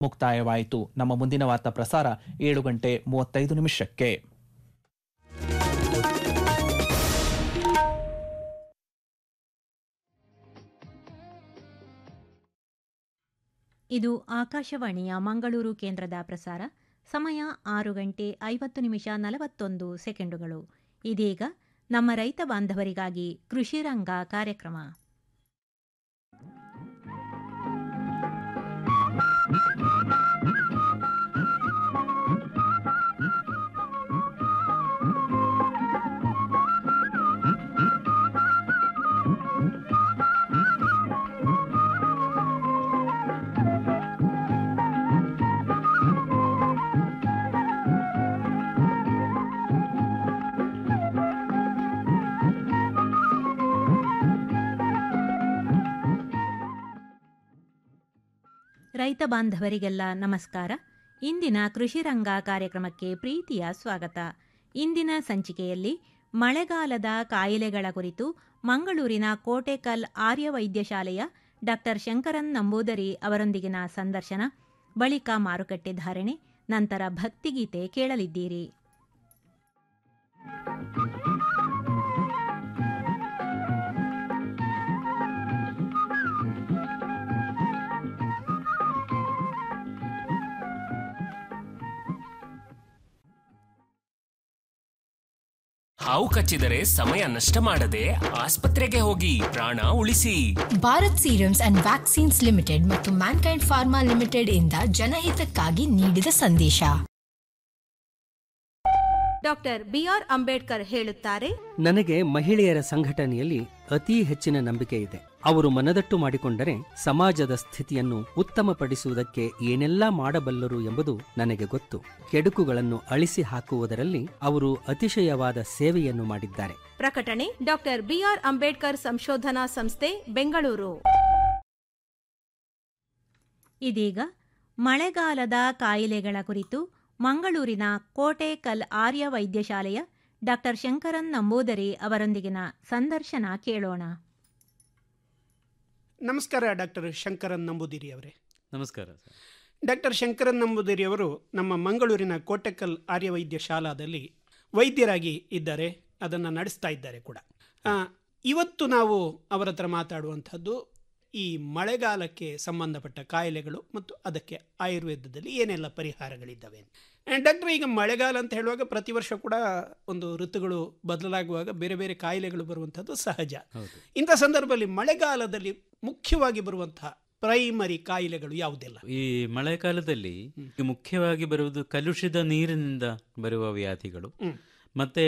ಮುಕ್ತಾಯವಾಯಿತು ನಮ್ಮ ಮುಂದಿನ ವಾರ್ತಾ ಪ್ರಸಾರ ಏಳು ಗಂಟೆ ಮೂವತ್ತೈದು ನಿಮಿಷಕ್ಕೆ ಇದು ಆಕಾಶವಾಣಿಯ ಮಂಗಳೂರು ಕೇಂದ್ರದ ಪ್ರಸಾರ ಸಮಯ ಆರು ಗಂಟೆ ಐವತ್ತು ನಿಮಿಷ ನಲವತ್ತೊಂದು ಸೆಕೆಂಡುಗಳು ಇದೀಗ ನಮ್ಮ ರೈತ ಬಾಂಧವರಿಗಾಗಿ ಕೃಷಿರಂಗ ಕಾರ್ಯಕ್ರಮ ರೈತ ಬಾಂಧವರಿಗೆಲ್ಲ ನಮಸ್ಕಾರ ಇಂದಿನ ಕೃಷಿರಂಗ ಕಾರ್ಯಕ್ರಮಕ್ಕೆ ಪ್ರೀತಿಯ ಸ್ವಾಗತ ಇಂದಿನ ಸಂಚಿಕೆಯಲ್ಲಿ ಮಳೆಗಾಲದ ಕಾಯಿಲೆಗಳ ಕುರಿತು ಮಂಗಳೂರಿನ ಕೋಟೆಕಲ್ ಆರ್ಯ ವೈದ್ಯಶಾಲೆಯ ಡಾಕ್ಟರ್ ಶಂಕರನ್ ನಂಬೂದರಿ ಅವರೊಂದಿಗಿನ ಸಂದರ್ಶನ ಬಳಿಕ ಮಾರುಕಟ್ಟೆ ಧಾರಣೆ ನಂತರ ಭಕ್ತಿಗೀತೆ ಕೇಳಲಿದ್ದೀರಿ ಹಾವು ಕಚ್ಚಿದರೆ ಸಮಯ ನಷ್ಟ ಮಾಡದೆ ಆಸ್ಪತ್ರೆಗೆ ಹೋಗಿ ಪ್ರಾಣ ಉಳಿಸಿ Bharat serums and vaccines limited ಮತ್ತು ಮ್ಯಾನ್ಕೈಂಡ್ ಫಾರ್ಮಾ ಲಿಮಿಟೆಡ್ ಇಂದ ಜನಹಿತಕ್ಕಾಗಿ ನೀಡಿದ ಸಂದೇಶ ಡಾಕ್ಟರ್ ಬಿಆರ್ ಅಂಬೇಡ್ಕರ್ ಹೇಳುತ್ತಾರೆ ನನಗೆ ಮಹಿಳೆಯರ ಸಂಘಟನೆಯಲ್ಲಿ ಅತೀ ಹೆಚ್ಚಿನ ನಂಬಿಕೆ ಇದೆ ಅವರು ಮನದಟ್ಟು ಮಾಡಿಕೊಂಡರೆ ಸಮಾಜದ ಸ್ಥಿತಿಯನ್ನು ಉತ್ತಮಪಡಿಸುವುದಕ್ಕೆ ಏನೆಲ್ಲಾ ಮಾಡಬಲ್ಲರು ಎಂಬುದು ನನಗೆ ಗೊತ್ತು ಕೆಡುಕುಗಳನ್ನು ಅಳಿಸಿ ಹಾಕುವುದರಲ್ಲಿ ಅವರು ಅತಿಶಯವಾದ ಸೇವೆಯನ್ನು ಮಾಡಿದ್ದಾರೆ ಪ್ರಕಟಣೆ ಡಾಕ್ಟರ್ ಬಿಆರ್ ಅಂಬೇಡ್ಕರ್ ಸಂಶೋಧನಾ ಸಂಸ್ಥೆ ಬೆಂಗಳೂರು ಇದೀಗ ಮಳೆಗಾಲದ ಕಾಯಿಲೆಗಳ ಕುರಿತು ಮಂಗಳೂರಿನ ಕೋಟೆಕಲ್ ಆರ್ಯ ವೈದ್ಯಶಾಲೆಯ ಡಾಕ್ಟರ್ ಶಂಕರನ್ ನಂಬೂದರಿ ಅವರೊಂದಿಗಿನ ಸಂದರ್ಶನ ಕೇಳೋಣ ನಮಸ್ಕಾರ ಡಾಕ್ಟರ್ ಶಂಕರನ್ ನಂಬುದಿರಿ ಅವರೇ ನಮಸ್ಕಾರ ಸರ್ ಡಾಕ್ಟರ್ ಶಂಕರನ್ ನಂಬುದಿರಿ ಅವರು ನಮ್ಮ ಮಂಗಳೂರಿನ ಕೋಟೆಕಲ್ ಆರ್ಯವೈದ್ಯ ಶಾಲಾದಲ್ಲಿ ವೈದ್ಯರಾಗಿ ಇದ್ದಾರೆ ಅದನ್ನು ನಡೆಸ್ತಾ ಇದ್ದಾರೆ ಕೂಡ ಆ, ಇವತ್ತು ನಾವು ಅವರ ಹತ್ರ ಮಾತಾಡುವಂಥದ್ದು ಈ ಮಳೆಗಾಲಕ್ಕೆ ಸಂಬಂಧಪಟ್ಟ ಕಾಯಿಲೆಗಳು ಮತ್ತು ಅದಕ್ಕೆ ಆಯುರ್ವೇದದಲ್ಲಿ ಏನೆಲ್ಲ ಪರಿಹಾರಗಳಿದ್ದಾವೆ ಅಂತ. ಆ, ಡಾಕ್ಟರ್ ಈಗ ಮಳೆಗಾಲ ಅಂತ ಹೇಳುವಾಗ ಪ್ರತಿ ವರ್ಷ ಕೂಡ ಒಂದು ಋತುಗಳು ಬದಲಾಗುವಾಗ ಬೇರೆ ಬೇರೆ ಕಾಯಿಲೆಗಳು ಬರುವಂಥದ್ದು ಸಹಜ ಹೌದು ಇಂಥ ಸಂದರ್ಭದಲ್ಲಿ ಮಳೆಗಾಲದಲ್ಲಿ ಮುಖ್ಯವಾಗಿ ಬರುವಂತಹ ಪ್ರೈಮರಿ ಕಾಯಿಲೆಗಳು ಯಾವುದೆಲ್ಲ ಈ ಮಳೆಗಾಲದಲ್ಲಿ ಮುಖ್ಯವಾಗಿ ಬರುವುದು ಕಲುಷಿತ ನೀರಿನಿಂದ ಬರುವ ವ್ಯಾಧಿಗಳು ಹ್ಮ್. ಮತ್ತೆ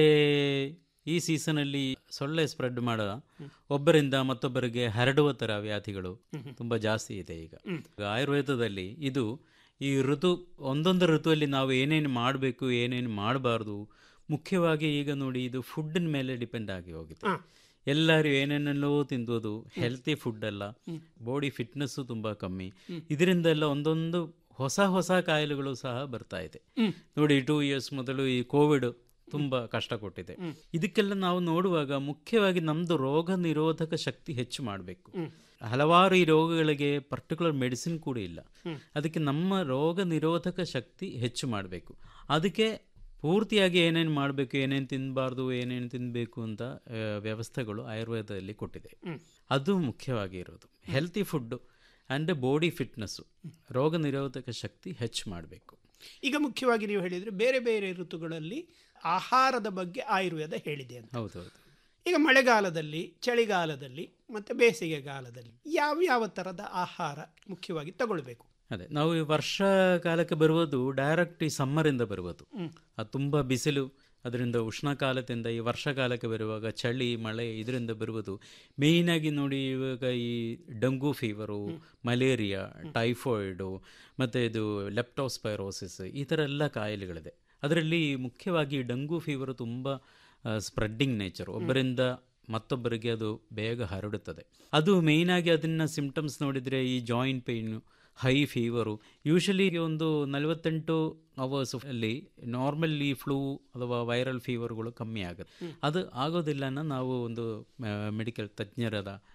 ಈ ಸೀಸನಲ್ಲಿ ಸೊಳ್ಳೆ ಸ್ಪ್ರೆಡ್ ಮಾಡೋ ಒಬ್ಬರಿಂದ ಮತ್ತೊಬ್ಬರಿಗೆ ಹರಡುವ ಥರ ವ್ಯಾಧಿಗಳು ತುಂಬ ಜಾಸ್ತಿ ಇದೆ ಈಗ ಈಗ ಆಯುರ್ವೇದದಲ್ಲಿ ಇದು ಈ ಋತು ಒಂದೊಂದು ಋತುವಲ್ಲಿ ನಾವು ಏನೇನು ಮಾಡಬೇಕು ಏನೇನು ಮಾಡಬಾರ್ದು ಮುಖ್ಯವಾಗಿ ಈಗ ನೋಡಿ ಇದು ಫುಡ್ಡಿನ ಮೇಲೆ ಡಿಪೆಂಡ್ ಆಗಿ ಹೋಗಿದೆ ಹಾ. ಎಲ್ಲರೂ ಏನೇನೆಲ್ಲೋ ತಿಂದೋದು ಹೆಲ್ತಿ ಫುಡ್ ಅಲ್ಲ ಬಾಡಿ ಫಿಟ್ನೆಸ್ಸು ತುಂಬ ಕಮ್ಮಿ ಇದರಿಂದೆಲ್ಲ ಒಂದೊಂದು ಹೊಸ ಹೊಸ ಕಾಯಿಲೆಗಳು ಸಹ ಬರ್ತಾ ಇದೆ ನೋಡಿ ಟೂ ಇಯರ್ಸ್ ಮೊದಲು ಈ ಕೋವಿಡ್ ತುಂಬ ಕಷ್ಟ ಕೊಟ್ಟಿದೆ ಇದಕ್ಕೆಲ್ಲ ನಾವು ನೋಡುವಾಗ ಮುಖ್ಯವಾಗಿ ನಮ್ಮದು ರೋಗ ನಿರೋಧಕ ಶಕ್ತಿ ಹೆಚ್ಚು ಮಾಡಬೇಕು ಹಲವಾರು ಈ ರೋಗಗಳಿಗೆ ಪರ್ಟಿಕ್ಯುಲರ್ ಮೆಡಿಸಿನ್ ಕೂಡ ಇಲ್ಲ ಅದಕ್ಕೆ ನಮ್ಮ ರೋಗ ನಿರೋಧಕ ಶಕ್ತಿ ಹೆಚ್ಚು ಮಾಡಬೇಕು ಅದಕ್ಕೆ ಪೂರ್ತಿಯಾಗಿ ಏನೇನು ಮಾಡಬೇಕು ಏನೇನು ತಿನ್ನಬಾರ್ದು ಏನೇನು ತಿನ್ನಬೇಕು ಅಂತ ಆ, ವ್ಯವಸ್ಥೆಗಳು ಆಯುರ್ವೇದದಲ್ಲಿ ಕೊಟ್ಟಿದೆ ಅದು ಮುಖ್ಯವಾಗಿ ಇರೋದು healthy food and body fitness ರೋಗ ನಿರೋಧಕ ಶಕ್ತಿ ಹೆಚ್ಚು ಮಾಡಬೇಕು ಈಗ ಮುಖ್ಯವಾಗಿ ನೀವು ಹೇಳಿದ್ರೆ ಬೇರೆ ಬೇರೆ ಋತುಗಳಲ್ಲಿ ಆಹಾರದ ಬಗ್ಗೆ ಆಯುರ್ವೇದ ಹೇಳಿದೆ ಅಂತ ಹೌದೌದು ಈಗ ಮಳೆಗಾಲದಲ್ಲಿ ಚಳಿಗಾಲದಲ್ಲಿ ಮತ್ತು ಬೇಸಿಗೆಗಾಲದಲ್ಲಿ ಯಾವ ಯಾವ ಥರದ ಆಹಾರ ಮುಖ್ಯವಾಗಿ ತಗೊಳ್ಬೇಕು ಅದೇ ನಾವು ಈ ವರ್ಷ ಕಾಲಕ್ಕೆ ಬರುವುದು ಡೈರೆಕ್ಟ್ ಈ ಸಮ್ಮರಿಂದ ಬರುವುದು ಅದು ತುಂಬ ಬಿಸಿಲು ಅದರಿಂದ ಉಷ್ಣಕಾಲದಿಂದ ಈ ವರ್ಷಕಾಲಕ್ಕೆ ಬರುವಾಗ ಚಳಿ ಮಳೆ ಇದರಿಂದ ಬರುವುದು ಮೇಯ್ನಾಗಿ ನೋಡಿ ಇವಾಗ ಈ ಡೆಂಗು ಫೀವರು ಮಲೇರಿಯಾ ಟೈಫಾಯ್ಡು ಮತ್ತು ಇದು ಲೆಪ್ಟೋಸ್ಪೈರೋಸಿಸ್ ಈ ಥರ ಎಲ್ಲ ಕಾಯಿಲೆಗಳಿದೆ ಅದರಲ್ಲಿ ಮುಖ್ಯವಾಗಿ ಡೆಂಗು ಫೀವರು ತುಂಬ ಸ್ಪ್ರೆಡ್ಡಿಂಗ್ ನೇಚರ್ ಒಬ್ಬರಿಂದ ಮತ್ತೊಬ್ಬರಿಗೆ ಅದು ಬೇಗ ಹರಡುತ್ತದೆ ಅದು ಮೇಯ್ನಾಗಿ ಅದನ್ನ ಸಿಂಪ್ಟಮ್ಸ್ ನೋಡಿದರೆ ಈ joint pain high fever usually ಒಂದು ನಲವತ್ತೆಂಟು ಅವರ್ಸ್ ಅಲ್ಲಿ ನಾರ್ಮಲಿ ಫ್ಲೂ ಅಥವಾ ವೈರಲ್ ಫೀವರ್ಗಳು ಕಮ್ಮಿ ಆಗುತ್ತೆ ಅದು ಆಗೋದಿಲ್ಲ ಅನ್ನೋ ನಾವು ಒಂದು ಮೆಡಿಕಲ್ ತಜ್ಞರದ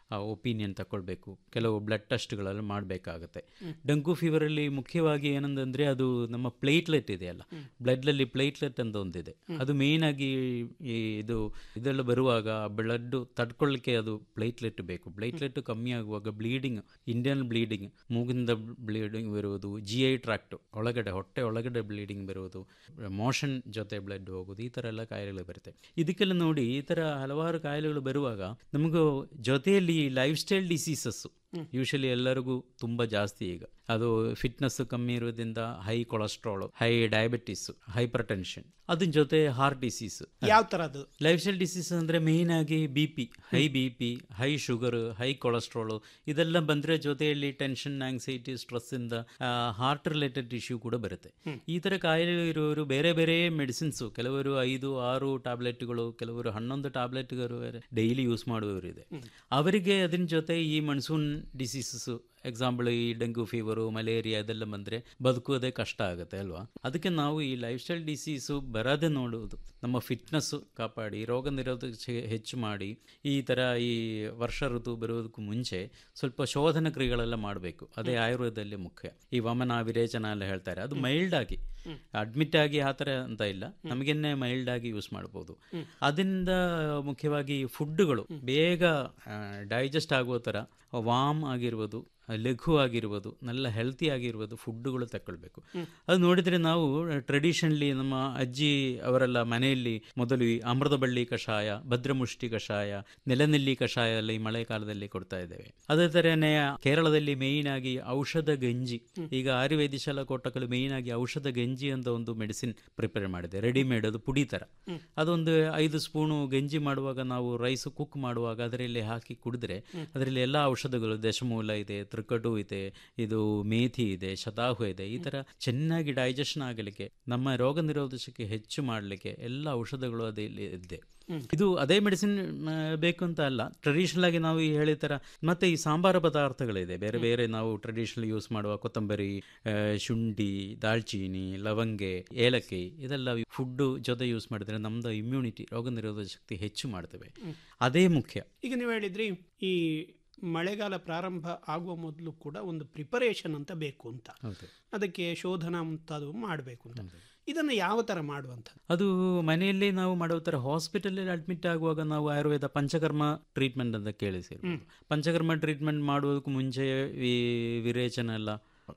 ಒಪಿನಿಯನ್ ತಗೊಳ್ಬೇಕು ಕೆಲವು ಬ್ಲಡ್ ಟೆಸ್ಟ್ಗಳೆಲ್ಲ ಮಾಡಬೇಕಾಗತ್ತೆ ಡೆಂಗು ಫೀವರಲ್ಲಿ ಮುಖ್ಯವಾಗಿ ಏನಂದ್ರೆ ಅದು ನಮ್ಮ ಪ್ಲೇಟ್ಲೆಟ್ ಇದೆಯಲ್ಲ ಬ್ಲಡ್ನಲ್ಲಿ ಪ್ಲೇಟ್ಲೆಟ್ ಅಂತ ಒಂದಿದೆ ಅದು ಮೇಯ್ನ್ ಆಗಿ ಈ ಇದು ಇದೆಲ್ಲ ಬರುವಾಗ ಬ್ಲಡ್ ತಡ್ಕೊಳ್ಳಿಕ್ಕೆ ಅದು ಪ್ಲೇಟ್ಲೆಟ್ ಬೇಕು ಪ್ಲೇಟ್ಲೆಟ್ ಕಮ್ಮಿ ಆಗುವಾಗ ಬ್ಲೀಡಿಂಗ್ ಇಂಡಿಯನ್ ಬ್ಲೀಡಿಂಗ್ ಮೂಗಿಂದ ಬ್ಲೀಡಿಂಗ್ ಬರುವುದು ಜಿ ಐ ಟ್ರಾಕ್ಟ್ ಒಳಗಡೆ ಹೊಟ್ಟೆ ಒಳಗಡೆ ಬ್ಲೀಡಿಂಗ್ ಬರುವುದು ಮೋಷನ್ ಜೊತೆ ಬ್ಲಡ್ ಹೋಗುದು ಈ ಥರ ಎಲ್ಲ ಕಾಯಿಲೆಗಳು ಬರುತ್ತೆ ಇದಕ್ಕೆಲ್ಲ ನೋಡಿ ಈ ಥರ ಹಲವಾರು ಕಾಯಿಲೆಗಳು ಬರುವಾಗ ನಮಗೂ ಜೊತೆಯಲ್ಲಿ ಲೈಫ್ ಸ್ಟೈಲ್ ಡಿಸೀಸಸ್ಸು ಯೂಶಲಿ ಎಲ್ಲರಿಗೂ ತುಂಬ ಜಾಸ್ತಿ ಈಗ ಅದು ಫಿಟ್ನೆಸ್ ಕಮ್ಮಿ ಇರೋದ್ರಿಂದ high cholesterol high diabetes hypertension ಅದ್ರ ಜೊತೆ ಹಾರ್ಟ್ ಡಿಸೀಸ್ ಯಾವ ಥರದ್ದು ಲೈಫ್ ಸ್ಟೈಲ್ ಡಿಸೀಸ್ ಅಂದರೆ ಮೇಯ್ನ್ ಆಗಿ B P high B P high sugar high cholesterol ಇದೆಲ್ಲ ಬಂದರೆ ಜೊತೆಯಲ್ಲಿ ಟೆನ್ಷನ್ ಆಂಗ್ಸೈಟಿ ಸ್ಟ್ರೆಸ್ಸಿಂದ ಹಾರ್ಟ್ ರಿಲೇಟೆಡ್ ಇಶ್ಯೂ ಕೂಡ ಬರುತ್ತೆ ಈ ಥರ ಕಾಯಿಲೆ ಇರುವವರು ಬೇರೆ ಬೇರೆ ಮೆಡಿಸಿನ್ಸು ಕೆಲವರು ಐದು ಆರು ಟ್ಯಾಬ್ಲೆಟ್ಗಳು ಕೆಲವರು ಹನ್ನೊಂದು ಟ್ಯಾಬ್ಲೆಟ್ಗಳು ಡೈಲಿ ಯೂಸ್ ಮಾಡುವವರು ಇದೆ ಅವರಿಗೆ ಅದರ ಜೊತೆ ಈ ಮನ್ಸೂನ್ ಡಿಸೀಸಸ್ಸು ಎಕ್ಸಾಂಪಲ್ ಈ ಡೆಂಗು ಫೀವರು ಮಲೇರಿಯಾ ಇದೆಲ್ಲ ಬಂದರೆ ಬದುಕುವುದೇ ಕಷ್ಟ ಆಗುತ್ತೆ ಅಲ್ವಾ ಅದಕ್ಕೆ ನಾವು ಈ ಲೈಫ್ ಸ್ಟೈಲ್ ಡಿಸೀಸು ಬರದೆ ನೋಡುವುದು ನಮ್ಮ ಫಿಟ್ನೆಸ್ಸು ಕಾಪಾಡಿ ರೋಗ ನಿರೋಧಕ ಹೆಚ್ಚು ಮಾಡಿ ಈ ಥರ ಈ ವರ್ಷ ಋತು ಬರುವುದಕ್ಕೂ ಮುಂಚೆ ಸ್ವಲ್ಪ ಶೋಧನ ಕ್ರಿಯೆಗಳೆಲ್ಲ ಮಾಡಬೇಕು ಅದೇ ಆಯುರ್ವೇದದಲ್ಲಿ ಮುಖ್ಯ ಈ ವಮನ ವಿರೇಚನ ಎಲ್ಲ ಹೇಳ್ತಾರೆ ಅದು ಮೈಲ್ಡ್ ಆಗಿ ಅಡ್ಮಿಟ್ ಆಗಿ ಆ ಥರ ಅಂತ ಇಲ್ಲ ನಮಗೆನ್ನೇ ಮೈಲ್ಡ್ ಆಗಿ ಯೂಸ್ ಮಾಡ್ಬೋದು ಅದರಿಂದ ಮುಖ್ಯವಾಗಿ ಫುಡ್ಡುಗಳು ಬೇಗ ಡೈಜೆಸ್ಟ್ ಆಗುವ ಥರ ವಾಮ್ ಆಗಿರ್ಬೋದು ಲಘು ಆಗಿರ್ಬೋದು നല്ല ಹೆಲ್ತಿ ಆಗಿರ್ಬೋದು ಫುಡ್ಡುಗಳು ತಗೊಳ್ಬೇಕು ಅದು ನೋಡಿದರೆ ನಾವು ಟ್ರೆಡಿಷನ್ಲಿ ನಮ್ಮ ಅಜ್ಜಿ ಅವರೆಲ್ಲ ಮನೆಯಲ್ಲಿ ಮೊದಲು ಈ ಅಮೃತ ಬಳ್ಳಿ ಕಷಾಯ ಭದ್ರಮುಷ್ಟಿ ಕಷಾಯ ನೆಲನೆಲ್ಲಿ ಕಷಾಯ ಎಲ್ಲ ಈ ಮಳೆಗಾಲದಲ್ಲಿ ಕೊಡ್ತಾ ಇದ್ದೇವೆ ಅದೇ ಥರನೇ ಕೇರಳದಲ್ಲಿ ಮೇಯ್ನ್ ಆಗಿ ಔಷಧ ಗಂಜಿ ಈಗ ಆಯುರ್ವೇದ ಶಾಲಾ ಕೊಟ್ಟಕಲು ಮೇಯ್ನ್ ಆಗಿ ಔಷಧ ಗಂಜಿ ಅಂತ ಒಂದು ಮೆಡಿಸಿನ್ ಪ್ರಿಪೇರ್ ಮಾಡಿದೆ ರೆಡಿಮೇಡ್ ಅದು ಪುಡಿ ಥರ ಅದೊಂದು ಐದು ಸ್ಪೂನು ಗಂಜಿ ಮಾಡುವಾಗ ನಾವು ರೈಸ್ ಕುಕ್ ಮಾಡುವಾಗ ಅದರಲ್ಲಿ ಹಾಕಿ ಕುಡಿದ್ರೆ ಅದರಲ್ಲಿ ಎಲ್ಲ ಔಷಧಗಳು ದಶಮೂಲ ಇದೆ ತ್ರಿಕಟು ಇದೆ ಇದು ಮೇಥಿ ಇದೆ ಶತಾಹು ಇದೆ ಈ ಥರ ಚೆನ್ನಾಗಿ ಡೈಜೆಷನ್ ಆಗಲಿಕ್ಕೆ ನಮ್ಮ ರೋಗ ನಿರೋಧಕಕ್ಕೆ ಹೆಚ್ಚು ಮಾಡಲಿಕ್ಕೆ ಎಲ್ಲ ಔಷಧಗಳು ಅದಲ್ಲಿ ಇದೆ ಇದು ಅದೇ ಮೆಡಿಸಿನ್ ಬೇಕು ಅಂತ ಅಲ್ಲ ಟ್ರೆಡಿಷನಲ್ ಆಗಿ ನಾವು ಈ ಹೇಳಿದ ಥರ ಮತ್ತೆ ಈ ಸಾಂಬಾರ ಪದಾರ್ಥಗಳಿದೆ ಬೇರೆ ಬೇರೆ ನಾವು ಟ್ರೆಡಿಷನಲ್ ಯೂಸ್ ಮಾಡುವ ಕೊತ್ತಂಬರಿ ಆ, ಶುಂಠಿ ದಾಲ್ಚೀನಿ ಲವಂಗೆ ಏಲಕ್ಕಿ ಇದೆಲ್ಲ ಫುಡ್ಡು ಜೊತೆ ಯೂಸ್ ಮಾಡಿದ್ರೆ ನಮ್ಮದು ಇಮ್ಯುನಿಟಿ ರೋಗ ನಿರೋಧಕ ಶಕ್ತಿ ಹೆಚ್ಚು ಮಾಡ್ತೇವೆ ಅದೇ ಮುಖ್ಯ ಈಗ ನೀವು ಹೇಳಿದ್ರಿ ಈ ಮಳೆಗಾಲ ಪ್ರಾರಂಭ ಆಗುವ ಮೊದಲು ಕೂಡ ಒಂದು ಪ್ರಿಪರೇಷನ್ ಅಂತ ಬೇಕು ಅಂತ ಹೌದು ಅದಕ್ಕೆ ಶೋಧನ ಮುಂತಾದವು ಮಾಡಬೇಕು ಅಂತ ಇದನ್ನು ಯಾವ ಥರ ಮಾಡುವಂಥದ್ದು ಅದು ಮನೆಯಲ್ಲಿ ನಾವು ಮಾಡೋ ಥರ ಹಾಸ್ಪಿಟಲಲ್ಲಿ ಅಡ್ಮಿಟ್ ಆಗುವಾಗ ನಾವು ಆಯುರ್ವೇದ ಪಂಚಕರ್ಮ ಟ್ರೀಟ್ಮೆಂಟ್ ಅಂತ ಕೇಳಿಸಿರ್ಬೋದು ಪಂಚಕರ್ಮ ಟ್ರೀಟ್ಮೆಂಟ್ ಮಾಡುವುದಕ್ಕೂ ಮುಂಚೆ ಈ ವಿರೇಚನ ಎಲ್ಲ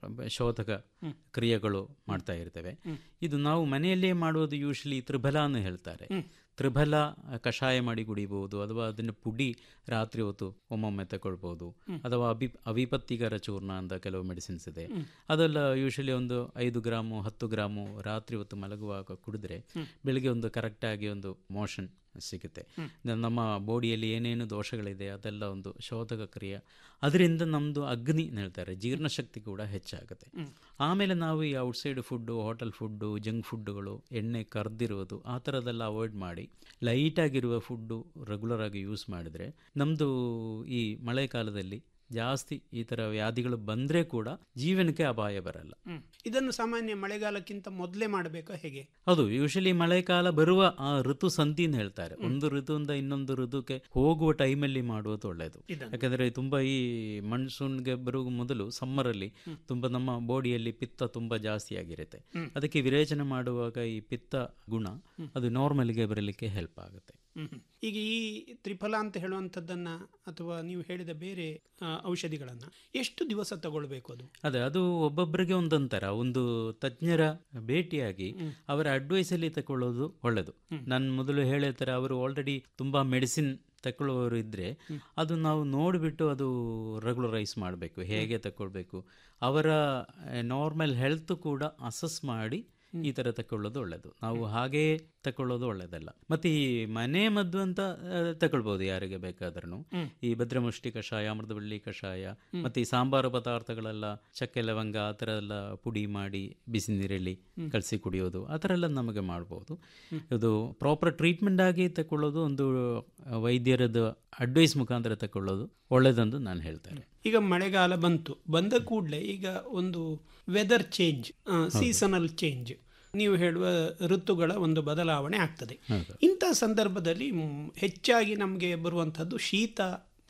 ಶೋಧಕ ಕ್ರಿಯೆಗಳು ಮಾಡ್ತಾ ಇರ್ತೇವೆ ಇದು ನಾವು ಮನೆಯಲ್ಲೇ ಮಾಡುವುದು ಯೂಶಲಿ ತ್ರಿಬಲ ಅಂತ ಹೇಳ್ತಾರೆ ತ್ರಿಬಲ ಕಷಾಯ ಮಾಡಿ ಕುಡಿಬಹುದು ಅಥವಾ ಅದನ್ನು ಪುಡಿ ರಾತ್ರಿ ಹೊತ್ತು ಒಮ್ಮೊಮ್ಮೆ ತಗೊಳ್ಬೋದು ಅಥವಾ ಅಭಿ ಅವಿಪತ್ತಿಕರ ಚೂರ್ಣ ಅಂತ ಕೆಲವು ಮೆಡಿಸಿನ್ಸ್ ಇದೆ ಅದೆಲ್ಲ ಯೂಶಲಿ ಒಂದು ಐದು ಗ್ರಾಮು ಹತ್ತು ಗ್ರಾಮು ರಾತ್ರಿ ಹೊತ್ತು ಮಲಗುವಾಗ ಕುಡಿದ್ರೆ ಬೆಳಿಗ್ಗೆ ಒಂದು ಕರೆಕ್ಟಾಗಿ ಒಂದು ಮೋಷನ್ ಸಿಗುತ್ತೆ ನ- ನಮ್ಮ ಬಾಡಿಯಲ್ಲಿ ಏನೇನು ದೋಷಗಳಿದೆ ಅದೆಲ್ಲ ಒಂದು ಶೋಧಕ ಕ್ರಿಯೆ ಅದರಿಂದ ನಮ್ಮದು ಅಗ್ನಿ ಅಂತ ಹೇಳ್ತಾರೆ ಜೀರ್ಣಶಕ್ತಿ ಕೂಡ ಹೆಚ್ಚಾಗುತ್ತೆ ಆಮೇಲೆ ನಾವು ಈ outside food hotel food junk ಫುಡ್ಡುಗಳು ಎಣ್ಣೆ ಕರ್ದಿರೋದು ಆ ಥರದ್ದೆಲ್ಲ ಅವಾಯ್ಡ್ ಮಾಡಿ ಲೈಟಾಗಿರುವ ಫುಡ್ಡು ರೆಗ್ಯುಲರ್ ಆಗಿ ಯೂಸ್ ಮಾಡಿದರೆ ನಮ್ಮದು ಈ ಮಳೆಗಾಲದಲ್ಲಿ ಜಾಸ್ತಿ ಈ ಥರ ವ್ಯಾಧಿಗಳು ಬಂದರೆ ಕೂಡ ಜೀವನಕ್ಕೆ ಅಪಾಯ ಬರಲ್ಲ ಇದನ್ನು ಸಾಮಾನ್ಯ ಮಳೆಗಾಲಕ್ಕಿಂತ ಮೊದಲೇ ಮಾಡಬೇಕಾ ಹೇಗೆ ಹೌದು ಯೂಶಲಿ ಮಳೆಕಾಲ ಬರುವ ಆ ಋತು ಸಂಧಿ ಅಂತ ಹೇಳ್ತಾರೆ ಒಂದು ಋತುವಿಂದ ಇನ್ನೊಂದು ಋತುಕ್ಕೆ ಹೋಗುವ ಟೈಮಲ್ಲಿ ಮಾಡುವುದು ಒಳ್ಳೆಯದು ಇದನ್ನು. ಯಾಕಂದ್ರೆ ತುಂಬಾ ಈ ಮನ್ಸೂನ್ಗೆ ಬರುವ ಮೊದಲು ಸಮ್ಮರಲ್ಲಿ ತುಂಬಾ ನಮ್ಮ ಬಾಡಿಯಲ್ಲಿ ಪಿತ್ತ ತುಂಬಾ ಜಾಸ್ತಿ ಆಗಿರುತ್ತೆ ಅದಕ್ಕೆ ವಿರೇಚನೆ ಮಾಡುವಾಗ ಈ ಪಿತ್ತ ಗುಣ ಅದು ನಾರ್ಮಲ್ಗೆ ಬರಲಿಕ್ಕೆ ಹೆಲ್ಪ್ ಆಗುತ್ತೆ ಹ್ಮ್. ಈಗ ಈ ತ್ರಿಫಲ ಅಂತ ಹೇಳುವಂಥದ್ದನ್ನ ಅಥವಾ ನೀವು ಹೇಳಿದ ಬೇರೆ ಆ, ಔಷಧಿಗಳನ್ನ ಎಷ್ಟು ದಿವಸ ತಗೊಳ್ಬೇಕು ಅದು ಅದೇ ಅದು ಒಬ್ಬೊಬ್ಬರಿಗೆ ಒಂದೊಂಥರ ಒಂದು ತಜ್ಞರ ಭೇಟಿಯಾಗಿ ಅವರ ಅಡ್ವೈಸ್ ಅಲ್ಲಿ ತಗೊಳ್ಳೋದು ಒಳ್ಳೆಯದು ನಾನು ಮೊದಲು ಹೇಳಿದ ಥರ ಅವರು ಆಲ್ರೆಡಿ ತುಂಬಾ ಮೆಡಿಸಿನ್ ತಗೊಳ್ಳುವವರು ಇದ್ರೆ ಅದು ನಾವು ನೋಡಿಬಿಟ್ಟು ಅದು ರೆಗ್ಯುಲರೈಸ್ ಮಾಡಬೇಕು ಹೇಗೆ ತಗೊಳ್ಬೇಕು ಅವರ ನಾರ್ಮಲ್ ಹೆಲ್ತ್ ಕೂಡ ಅಸಸ್ ಮಾಡಿ ಈ ಥರ ತಗೊಳ್ಳೋದು ಒಳ್ಳೆಯದು ನಾವು ಹಾಗೇ ತಗೊಳ್ಳೋದು ಒಳ್ಳೆಯದಲ್ಲ ಮತ್ತೆ ಈ ಮನೆ ಮದ್ದು ಅಂತ ಆ, ತಗೊಳ್ಬೋದು ಯಾರಿಗೆ ಬೇಕಾದ್ರೂ ಈ ಭದ್ರಮುಷ್ಟಿ ಕಷಾಯ ಅಮೃತಬಳ್ಳಿ ಕಷಾಯ ಮತ್ತೆ ಈ ಸಾಂಬಾರು ಪದಾರ್ಥಗಳೆಲ್ಲ ಚಕ್ಕೆ ಲವಂಗ ಆ ಥರ ಎಲ್ಲ ಪುಡಿ ಮಾಡಿ ಬಿಸಿ ನೀರಲ್ಲಿ ಕಲಸಿ ಕುಡಿಯೋದು ಆ ಥರ ಎಲ್ಲ ನಮಗೆ ಮಾಡ್ಬೋದು ಇದು ಪ್ರಾಪರ್ ಟ್ರೀಟ್ಮೆಂಟ್ ಆಗಿ ತಗೊಳ್ಳೋದು ಒಂದು ವೈದ್ಯರದ್ದು ಅಡ್ವೈಸ್ ಮುಖಾಂತರ ತಗೊಳ್ಳೋದು ಒಳ್ಳೆಯದಂದು ನಾನು ಹೇಳ್ತೇನೆ ಈಗ ಮಳೆಗಾಲ ಬಂತು ಬಂದ ಕೂಡಲೇ ಈಗ ಒಂದು ವೆದರ್ ಚೇಂಜ್ ಸೀಸನಲ್ ಚೇಂಜ್ ನೀವು ಹೇಳುವ ಋತುಗಳ ಒಂದು ಬದಲಾವಣೆ ಆಗ್ತದೆ ಇಂಥ ಸಂದರ್ಭದಲ್ಲಿ ಮ್, ಹೆಚ್ಚಾಗಿ ನಮಗೆ ಬರುವಂಥದ್ದು ಶೀತ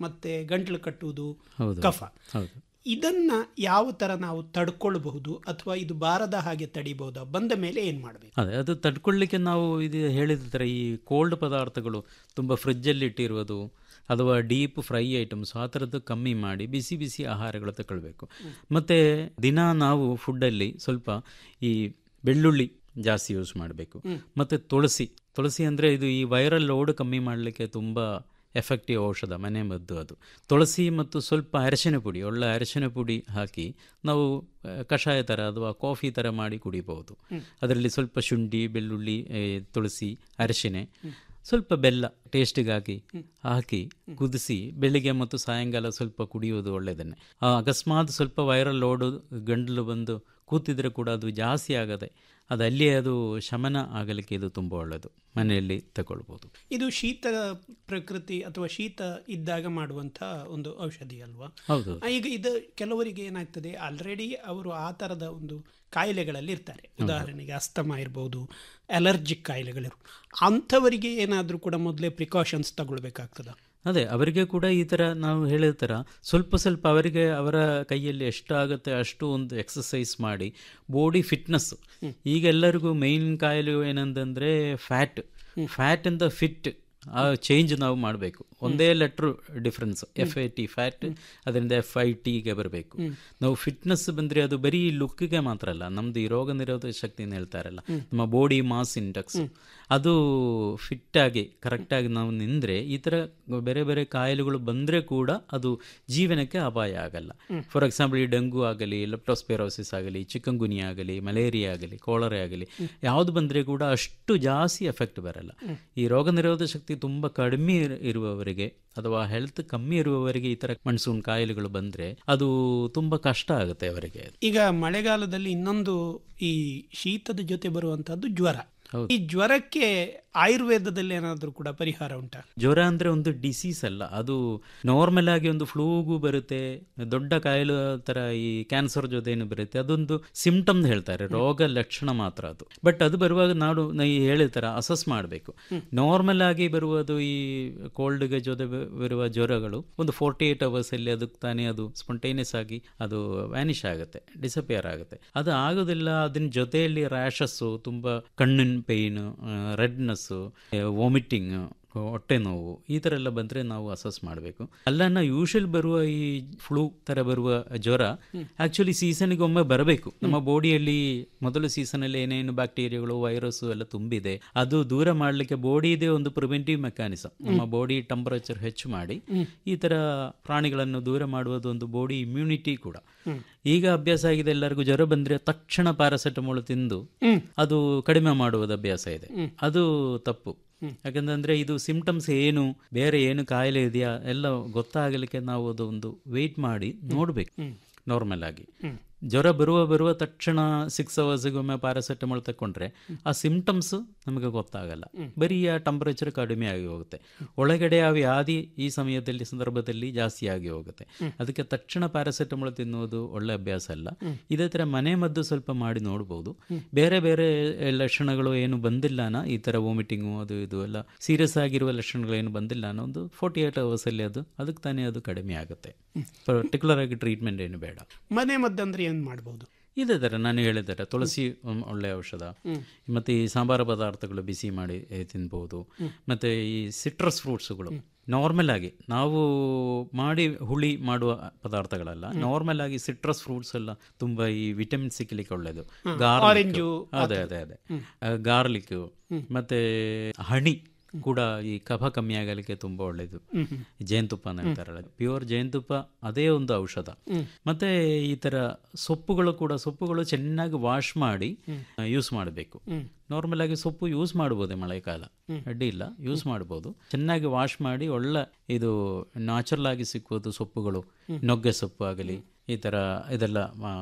ಮತ್ತೆ ಗಂಟ್ಲು ಕಟ್ಟುವುದು ಹೌದು ಕಫ ಹೌದು ಇದನ್ನ ಯಾವ ತರ ನಾವು ತಡ್ಕೊಳ್ಬಹುದು ಅಥವಾ ಇದು ಬಾರದ ಹಾಗೆ ತಡಿಬಹುದಾ ಬಂದ ಮೇಲೆ ಏನ್ ಮಾಡಬೇಕು ಅದೇ ಅದು ತಡ್ಕೊಳ್ಳಿಕ್ಕೆ ನಾವು ಇದು ಹೇಳಿದ ಥರ ಈ ಕೋಲ್ಡ್ ಪದಾರ್ಥಗಳು ತುಂಬ ಫ್ರಿಜ್ಜಲ್ಲಿ ಇಟ್ಟಿರುವುದು ಅಥವಾ ಡೀಪ್ ಫ್ರೈ ಐಟಮ್ಸ್ ಆ ಥರದ್ದು ಕಮ್ಮಿ ಮಾಡಿ ಬಿಸಿ ಬಿಸಿ ಆಹಾರಗಳು ತಗೊಳ್ಬೇಕು ಮತ್ತು ದಿನ ನಾವು ಫುಡ್ಡಲ್ಲಿ ಸ್ವಲ್ಪ ಈ ಬೆಳ್ಳುಳ್ಳಿ ಜಾಸ್ತಿ ಯೂಸ್ ಮಾಡಬೇಕು ಮತ್ತು ತುಳಸಿ ತುಳಸಿ ಅಂದರೆ ಇದು ಈ ವೈರಲ್ ಲೋಡ್ ಕಮ್ಮಿ ಮಾಡಲಿಕ್ಕೆ ತುಂಬ ಎಫೆಕ್ಟಿವ್ ಔಷಧ ಮನೆ ಮದ್ದು ಅದು ತುಳಸಿ ಮತ್ತು ಸ್ವಲ್ಪ ಅರಶಿನ ಪುಡಿ ಒಳ್ಳೆ ಅರಶಿನ ಪುಡಿ ಹಾಕಿ ನಾವು ಆ, ಕಷಾಯ ಥರ ಅಥವಾ ಕಾಫಿ ಥರ ಮಾಡಿ ಕುಡಿಬಹುದು ಅದರಲ್ಲಿ ಸ್ವಲ್ಪ ಶುಂಠಿ ಬೆಳ್ಳುಳ್ಳಿ ಏ, ತುಳಸಿ ಅರಶಿನೆ ಸ್ವಲ್ಪ ಬೆಲ್ಲ ಟೇಸ್ಟಿಗಾಗಿ ಹಾಕಿ ಕುದಿಸಿ ಬೆಳಿಗ್ಗೆ ಮತ್ತು ಸಾಯಂಕಾಲ ಸ್ವಲ್ಪ ಕುಡಿಯೋದು ಒಳ್ಳೆಯದನ್ನೇ ಆ, ಅಕಸ್ಮಾತ್ ಸ್ವಲ್ಪ ವೈರಲ್ ಲೋಡು ಗಂಡಲು ಬಂದು ಕೂತಿದ್ರೆ ಕೂಡ ಅದು ಜಾಸ್ತಿ ಆಗದೆ ಅದು ಅಲ್ಲಿಯೇ ಅದು ಶಮನ ಆಗಲಿಕ್ಕೆ ಇದು ತುಂಬ ಒಳ್ಳೆಯದು ಮನೆಯಲ್ಲಿ ತಗೊಳ್ಬೋದು ಇದು ಶೀತ ಪ್ರಕೃತಿ ಅಥವಾ ಶೀತ ಇದ್ದಾಗ ಮಾಡುವಂತ ಒಂದು ಔಷಧಿ ಅಲ್ವಾ ಹೌದು ಆ, ಈಗ ಇದು ಕೆಲವರಿಗೆ ಏನಾಗ್ತದೆ ಆಲ್ರೆಡಿ ಅವರು ಆ ತರದ ಒಂದು ಕಾಯಿಲೆಗಳಲ್ಲಿ ಇರ್ತಾರೆ ಉದಾಹರಣೆಗೆ ಅಸ್ತಮ ಇರ್ಬೋದು ಅಲರ್ಜಿಕ್ ಕಾಯಿಲೆಗಳಿರು ಅಂಥವರಿಗೆ ಏನಾದರೂ ಕೂಡ ಮೊದಲೇ ಪ್ರಿಕಾಷನ್ಸ್ ತಗೊಳ್ಬೇಕಾಗ್ತದ ಅದೇ ಅವರಿಗೆ ಕೂಡ ಈ ಥರ ನಾವು ಹೇಳಿದ ಥರ ಸ್ವಲ್ಪ ಸ್ವಲ್ಪ ಅವರಿಗೆ ಅವರ ಕೈಯಲ್ಲಿ ಎಷ್ಟು ಆಗುತ್ತೆ ಅಷ್ಟು ಒಂದು ಎಕ್ಸಸೈಸ್ ಮಾಡಿ ಬಾಡಿ ಫಿಟ್ನೆಸ್ ಈಗ ಎಲ್ಲರಿಗೂ ಮೈನ್ ಕಾಯಿಲೆ ಏನಂತಂದರೆ ಫ್ಯಾಟ್ ಫ್ಯಾಟ್ ಇಂದ ಫಿಟ್ ಆ ಚೇಂಜ್ ನಾವು ಮಾಡಬೇಕು ಒಂದೇ letter difference F A T fat ಅದರಿಂದ ಎಫ್ ಐ ಟಿಗೆ ಬರಬೇಕು ನಾವು ಫಿಟ್ನೆಸ್ ಬಂದರೆ ಅದು ಬರೀ ಲುಕ್ಗೆ ಮಾತ್ರ ಅಲ್ಲ ನಮ್ದು ಈ ರೋಗ ನಿರೋಧಕ ಶಕ್ತಿನ ಹೇಳ್ತಾರಲ್ಲ ನಮ್ಮ ಬಾಡಿ ಮಾಸ್ ಇಂಡೆಕ್ಸ್ ಅದು ಫಿಟ್ ಆಗಿ ಕರೆಕ್ಟಾಗಿ ನಾವು ನಿಂದರೆ ಈ ಥರ ಬೇರೆ ಬೇರೆ ಕಾಯಿಲೆಗಳು ಬಂದರೆ ಕೂಡ ಅದು ಜೀವನಕ್ಕೆ ಅಪಾಯ ಆಗಲ್ಲ ಫಾರ್ ಎಕ್ಸಾಂಪಲ್ ಈ ಡೆಂಗು ಆಗಲಿ ಲೆಪ್ಟೋಸ್ಪೆರೋಸಿಸ್ ಆಗಲಿ ಚಿಕನ್ಗುನಿ ಆಗಲಿ ಮಲೇರಿಯಾ ಆಗಲಿ ಕೋಳರೆ ಆಗಲಿ ಯಾವುದು ಬಂದರೆ ಕೂಡ ಅಷ್ಟು ಜಾಸ್ತಿ ಎಫೆಕ್ಟ್ ಬರಲ್ಲ ಈ ರೋಗ ನಿರೋಧಕ ಶಕ್ತಿ ತುಂಬ ಕಡಿಮೆ ಇರ- ಇರುವವರಿಗೆ ಅಥವಾ ಹೆಲ್ತ್ ಕಮ್ಮಿ ಇರುವವರಿಗೆ ಈ ಥರ ಮನ್ಸೂನ್ ಕಾಯಿಲೆಗಳು ಬಂದರೆ ಅದು ತುಂಬ ಕಷ್ಟ ಆಗುತ್ತೆ ಅವರಿಗೆ ಈಗ ಮಳೆಗಾಲದಲ್ಲಿ ಇನ್ನೊಂದು ಈ ಶೀತದ ಜೊತೆ ಬರುವಂತಹದ್ದು ಜ್ವರ ಹೌದು. ಈ ಜ್ವರಕ್ಕೆ ಆಯುರ್ವೇದದಲ್ಲಿ ಏನಾದರೂ ಕೂಡ ಪರಿಹಾರ ಉಂಟಾ ಜ್ವರ ಅಂದರೆ ಒಂದು ಡಿಸೀಸ್ ಅಲ್ಲ ಅದು ನಾರ್ಮಲ್ ಆಗಿ ಒಂದು ಫ್ಲೂಗೂ ಬರುತ್ತೆ ದೊಡ್ಡ ಕಾಯಿಲೆ ಥರ ಈ ಕ್ಯಾನ್ಸರ್ ಜೊತೆ ಏನು ಬರುತ್ತೆ ಅದೊಂದು ಸಿಂಪ್ಟಮ್ ಹೇಳ್ತಾರೆ ರೋಗ ಲಕ್ಷಣ ಮಾತ್ರ ಅದು ಬಟ್ ಅದು ಬರುವಾಗ ನಾಡು ನಾ ಈ ಹೇಳಿದ ಥರ ಅಸಸ್ ಮಾಡಬೇಕು ನಾರ್ಮಲ್ ಆಗಿ ಬರುವುದು ಈ ಕೋಲ್ಡ್ಗೆ ಜೊತೆ ಬ- ಬರುವ ಜ್ವರಗಳು ಒಂದು ಫೋರ್ಟಿ ಏಟ್ ಅವರ್ಸಲ್ಲಿ ಅದಕ್ಕೆ ತಾನೇ ಅದು ಸ್ಪೊಂಟೇನಿಯಸ್ ಆಗಿ ಅದು ವ್ಯಾನಿಷ್ ಆಗುತ್ತೆ ಡಿಸಪಿಯರ್ ಆಗುತ್ತೆ ಅದು ಆಗೋದಿಲ್ಲ ಅದನ್ನ ಜೊತೆಯಲ್ಲಿ ರ್ಯಾಷಸ್ಸು ತುಂಬ ಕಣ್ಣಿನ ಪೇಯ್ನ್ ರೆಡ್ನೆಸ್ಸು ವಾಮಿಟಿಂಗ್ ಹೊಟ್ಟೆ ನೋವು ಈ ಥರ ಎಲ್ಲ ಬಂದರೆ ನಾವು ಅಸಸ್ ಮಾಡಬೇಕು ಅಲ್ಲನ್ನ ಯೂಶಲ್ ಬರುವ ಈ ಫ್ಲೂ ಥರ ಬರುವ ಜ್ವರ ಆ್ಯಕ್ಚುಲಿ ಸೀಸನ್ಗೆ ಒಮ್ಮೆ ಬರಬೇಕು ನಮ್ಮ ಬಾಡಿಯಲ್ಲಿ ಮೊದಲು ಸೀಸನಲ್ಲಿ ಏನೇನು ಬ್ಯಾಕ್ಟೀರಿಯಾಗಳು ವೈರಸ್ಸು ಎಲ್ಲ ತುಂಬಿದೆ ಅದು ದೂರ ಮಾಡಲಿಕ್ಕೆ ಬಾಡಿದೇ ಒಂದು ಪ್ರಿವೆಂಟಿವ್ ಮೆಕ್ಯಾನಿಸಮ್ ನಮ್ಮ ಬಾಡಿ ಟೆಂಪರೇಚರ್ ಹೆಚ್ಚು ಮಾಡಿ ಈ ಥರ ಪ್ರಾಣಿಗಳನ್ನು ದೂರ ಮಾಡುವುದು ಒಂದು ಬಾಡಿ ಇಮ್ಯುನಿಟಿ ಕೂಡ ಈಗ ಅಭ್ಯಾಸ ಆಗಿದೆ ಎಲ್ಲರಿಗೂ ಜ್ವರ ಬಂದರೆ ತಕ್ಷಣ ಪ್ಯಾರಾಸೆಟಮಾಲ್ ತಿಂದು ಅದು ಕಡಿಮೆ ಮಾಡುವುದು ಅಭ್ಯಾಸ ಇದೆ ಅದು ತಪ್ಪು ಯಾಕಂತಂದ್ರೆ ಇದು ಸಿಂಪ್ಟಮ್ಸ್ ಏನು ಬೇರೆ ಏನು ಕಾಯಿಲೆ ಇದೆಯಾ ಎಲ್ಲ ಗೊತ್ತಾಗಲಿಕ್ಕೆ ನಾವು ಅದು ಒಂದು ವೆಯ್ಟ್ ಮಾಡಿ ನೋಡಬೇಕು ನಾರ್ಮಲ್ ಆಗಿ ಜ್ವರ ಬರುವ ಬರುವ ತಕ್ಷಣ ಸಿಕ್ಸ್ ಅವರ್ಸ್ಗೊಮ್ಮೆ ಪ್ಯಾರಾಸೆಟಮಾಲ್ ತಗೊಂಡ್ರೆ ಆ ಸಿಂಪ್ಟಮ್ಸ್ ನಮಗೆ ಗೊತ್ತಾಗಲ್ಲ ಬರೀ ಆ ಟೆಂಪರೇಚರ್ ಕಡಿಮೆ ಆಗಿ ಹೋಗುತ್ತೆ ಒಳಗಡೆ ಆ ವ್ಯಾಧಿ ಈ ಸಮಯದಲ್ಲಿ ಸಂದರ್ಭದಲ್ಲಿ ಜಾಸ್ತಿ ಆಗಿ ಹೋಗುತ್ತೆ ಅದಕ್ಕೆ ತಕ್ಷಣ ಪ್ಯಾರಾಸೆಟಮಾಲ್ ತಿನ್ನುವುದು ಒಳ್ಳೆ ಅಭ್ಯಾಸ ಅಲ್ಲ ಇದೇ ಥರ ಮನೆ ಮದ್ದು ಸ್ವಲ್ಪ ಮಾಡಿ ನೋಡ್ಬೋದು ಬೇರೆ ಬೇರೆ ಲಕ್ಷಣಗಳು ಏನು ಬಂದಿಲ್ಲನ ಈ ಥರ ವಾಮಿಟಿಂಗು ಅದು ಇದು ಎಲ್ಲ ಸೀರಿಯಸ್ ಆಗಿರುವ ಲಕ್ಷಣಗಳು ಏನು ಬಂದಿಲ್ಲ ಅನ್ನೋ ಒಂದು ಫೋರ್ಟಿ ಏಟ್ ಅವರ್ಸಲ್ಲಿ ಅದು ಅದಕ್ಕೆ ತಾನೇ ಅದು ಕಡಿಮೆ ಆಗುತ್ತೆ ಪರ್ಟಿಕ್ಯುಲರ್ ಆಗಿ ಟ್ರೀಟ್ಮೆಂಟ್ ಏನು ಬೇಡ ಮನೆ ಮದ್ದಂದ್ರೆ ಏನು ಮಾಡ್ಬೋದು ಇದೇ ಥರ ನಾನು ಹೇಳಿದ್ದಾರೆ ತುಳಸಿ ಒಂದು ಒಳ್ಳೆ ಔಷಧ ಮತ್ತು ಈ ಸಾಂಬಾರ ಪದಾರ್ಥಗಳು ಬಿಸಿ ಮಾಡಿ ಏ, ತಿನ್ಬೋದು ಮತ್ತು ಈ ಸಿಟ್ರಸ್ ಫ್ರೂಟ್ಸ್ಗಳು ನಾರ್ಮಲ್ ಆಗಿ ನಾವು ಮಾಡಿ ಹುಳಿ ಮಾಡುವ ಪದಾರ್ಥಗಳಲ್ಲ ನಾರ್ಮಲ್ ಆಗಿ ಸಿಟ್ರಸ್ ಫ್ರೂಟ್ಸ್ ಎಲ್ಲ ತುಂಬ ಈ ವಿಟಮಿನ್ ಸಿಕ್ಕಲಿಕ್ಕೆ ಒಳ್ಳೆಯದು ಗಾರ್ಲಿಕ್ ಆರೆಂಜು, ಅದೇ ಅದೇ ಅದೇ ಗಾರ್ಲಿಕ್ ಮತ್ತೆ ಹಣಿ ಕೂಡ ಈ ಕಫ ಕಮ್ಮಿ ಆಗಲಿಕ್ಕೆ ತುಂಬಾ ಒಳ್ಳೆಯದು ಜೇನುತುಪ್ಪ ಅಂತ ಹೇಳ್ತಾರಲ್ಲ ಪ್ಯೂರ್ ಜೇನುತುಪ್ಪ ಅದೇ ಒಂದು ಔಷಧ ಮತ್ತೆ ಈ ತರ ಸೊಪ್ಪುಗಳು ಕೂಡ ಸೊಪ್ಪುಗಳು ಚೆನ್ನಾಗಿ ವಾಶ್ ಮಾಡಿ ಯೂಸ್ ಮಾಡಬೇಕು ನಾರ್ಮಲ್ ಆಗಿ ಸೊಪ್ಪು ಯೂಸ್ ಮಾಡ್ಬೋದು ಮಳೆಗಾಲ ಅಡ್ಡಿ ಇಲ್ಲ ಯೂಸ್ ಮಾಡ್ಬೋದು ಚೆನ್ನಾಗಿ ವಾಶ್ ಮಾಡಿ ಒಳ್ಳೆ ಇದು ನ್ಯಾಚುರಲ್ ಆಗಿ ಸಿಕ್ಕುವುದು ಸೊಪ್ಪುಗಳು ನೊಗ್ಗೆ ಸೊಪ್ಪು ಆಗಲಿ ಈ ಥರ ಇದೆಲ್ಲ ಆ,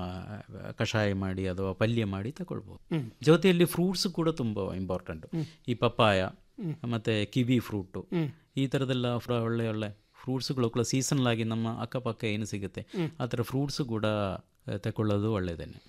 ಕಷಾಯ ಮಾಡಿ ಅಥವಾ ಪಲ್ಯ ಮಾಡಿ ತಗೊಳ್ಬೋದು ಜೊತೆಯಲ್ಲಿ ಫ್ರೂಟ್ಸ್ ಕೂಡ ತುಂಬ ಇಂಪಾರ್ಟೆಂಟ್ ಈ ಪಪ್ಪಾಯ ಮತ್ತೆ ಕಿವಿ ಫ್ರೂಟು ಈ ಥರದೆಲ್ಲ ಫ್ರ- ಒಳ್ಳೆ ಒಳ್ಳೆ ಫ್ರೂಟ್ಸ್ಗಳು ಕೂಡ ಸೀಸನಲ್ ಆಗಿ ನಮ್ಮ ಅಕ್ಕಪಕ್ಕ ಏನು ಸಿಗುತ್ತೆ ಆ ಥರ ಫ್ರೂಟ್ಸ್ ಕೂಡ ಆ, ತಗೊಳ್ಳೋದು ಒಳ್ಳೆಯದೇನೆ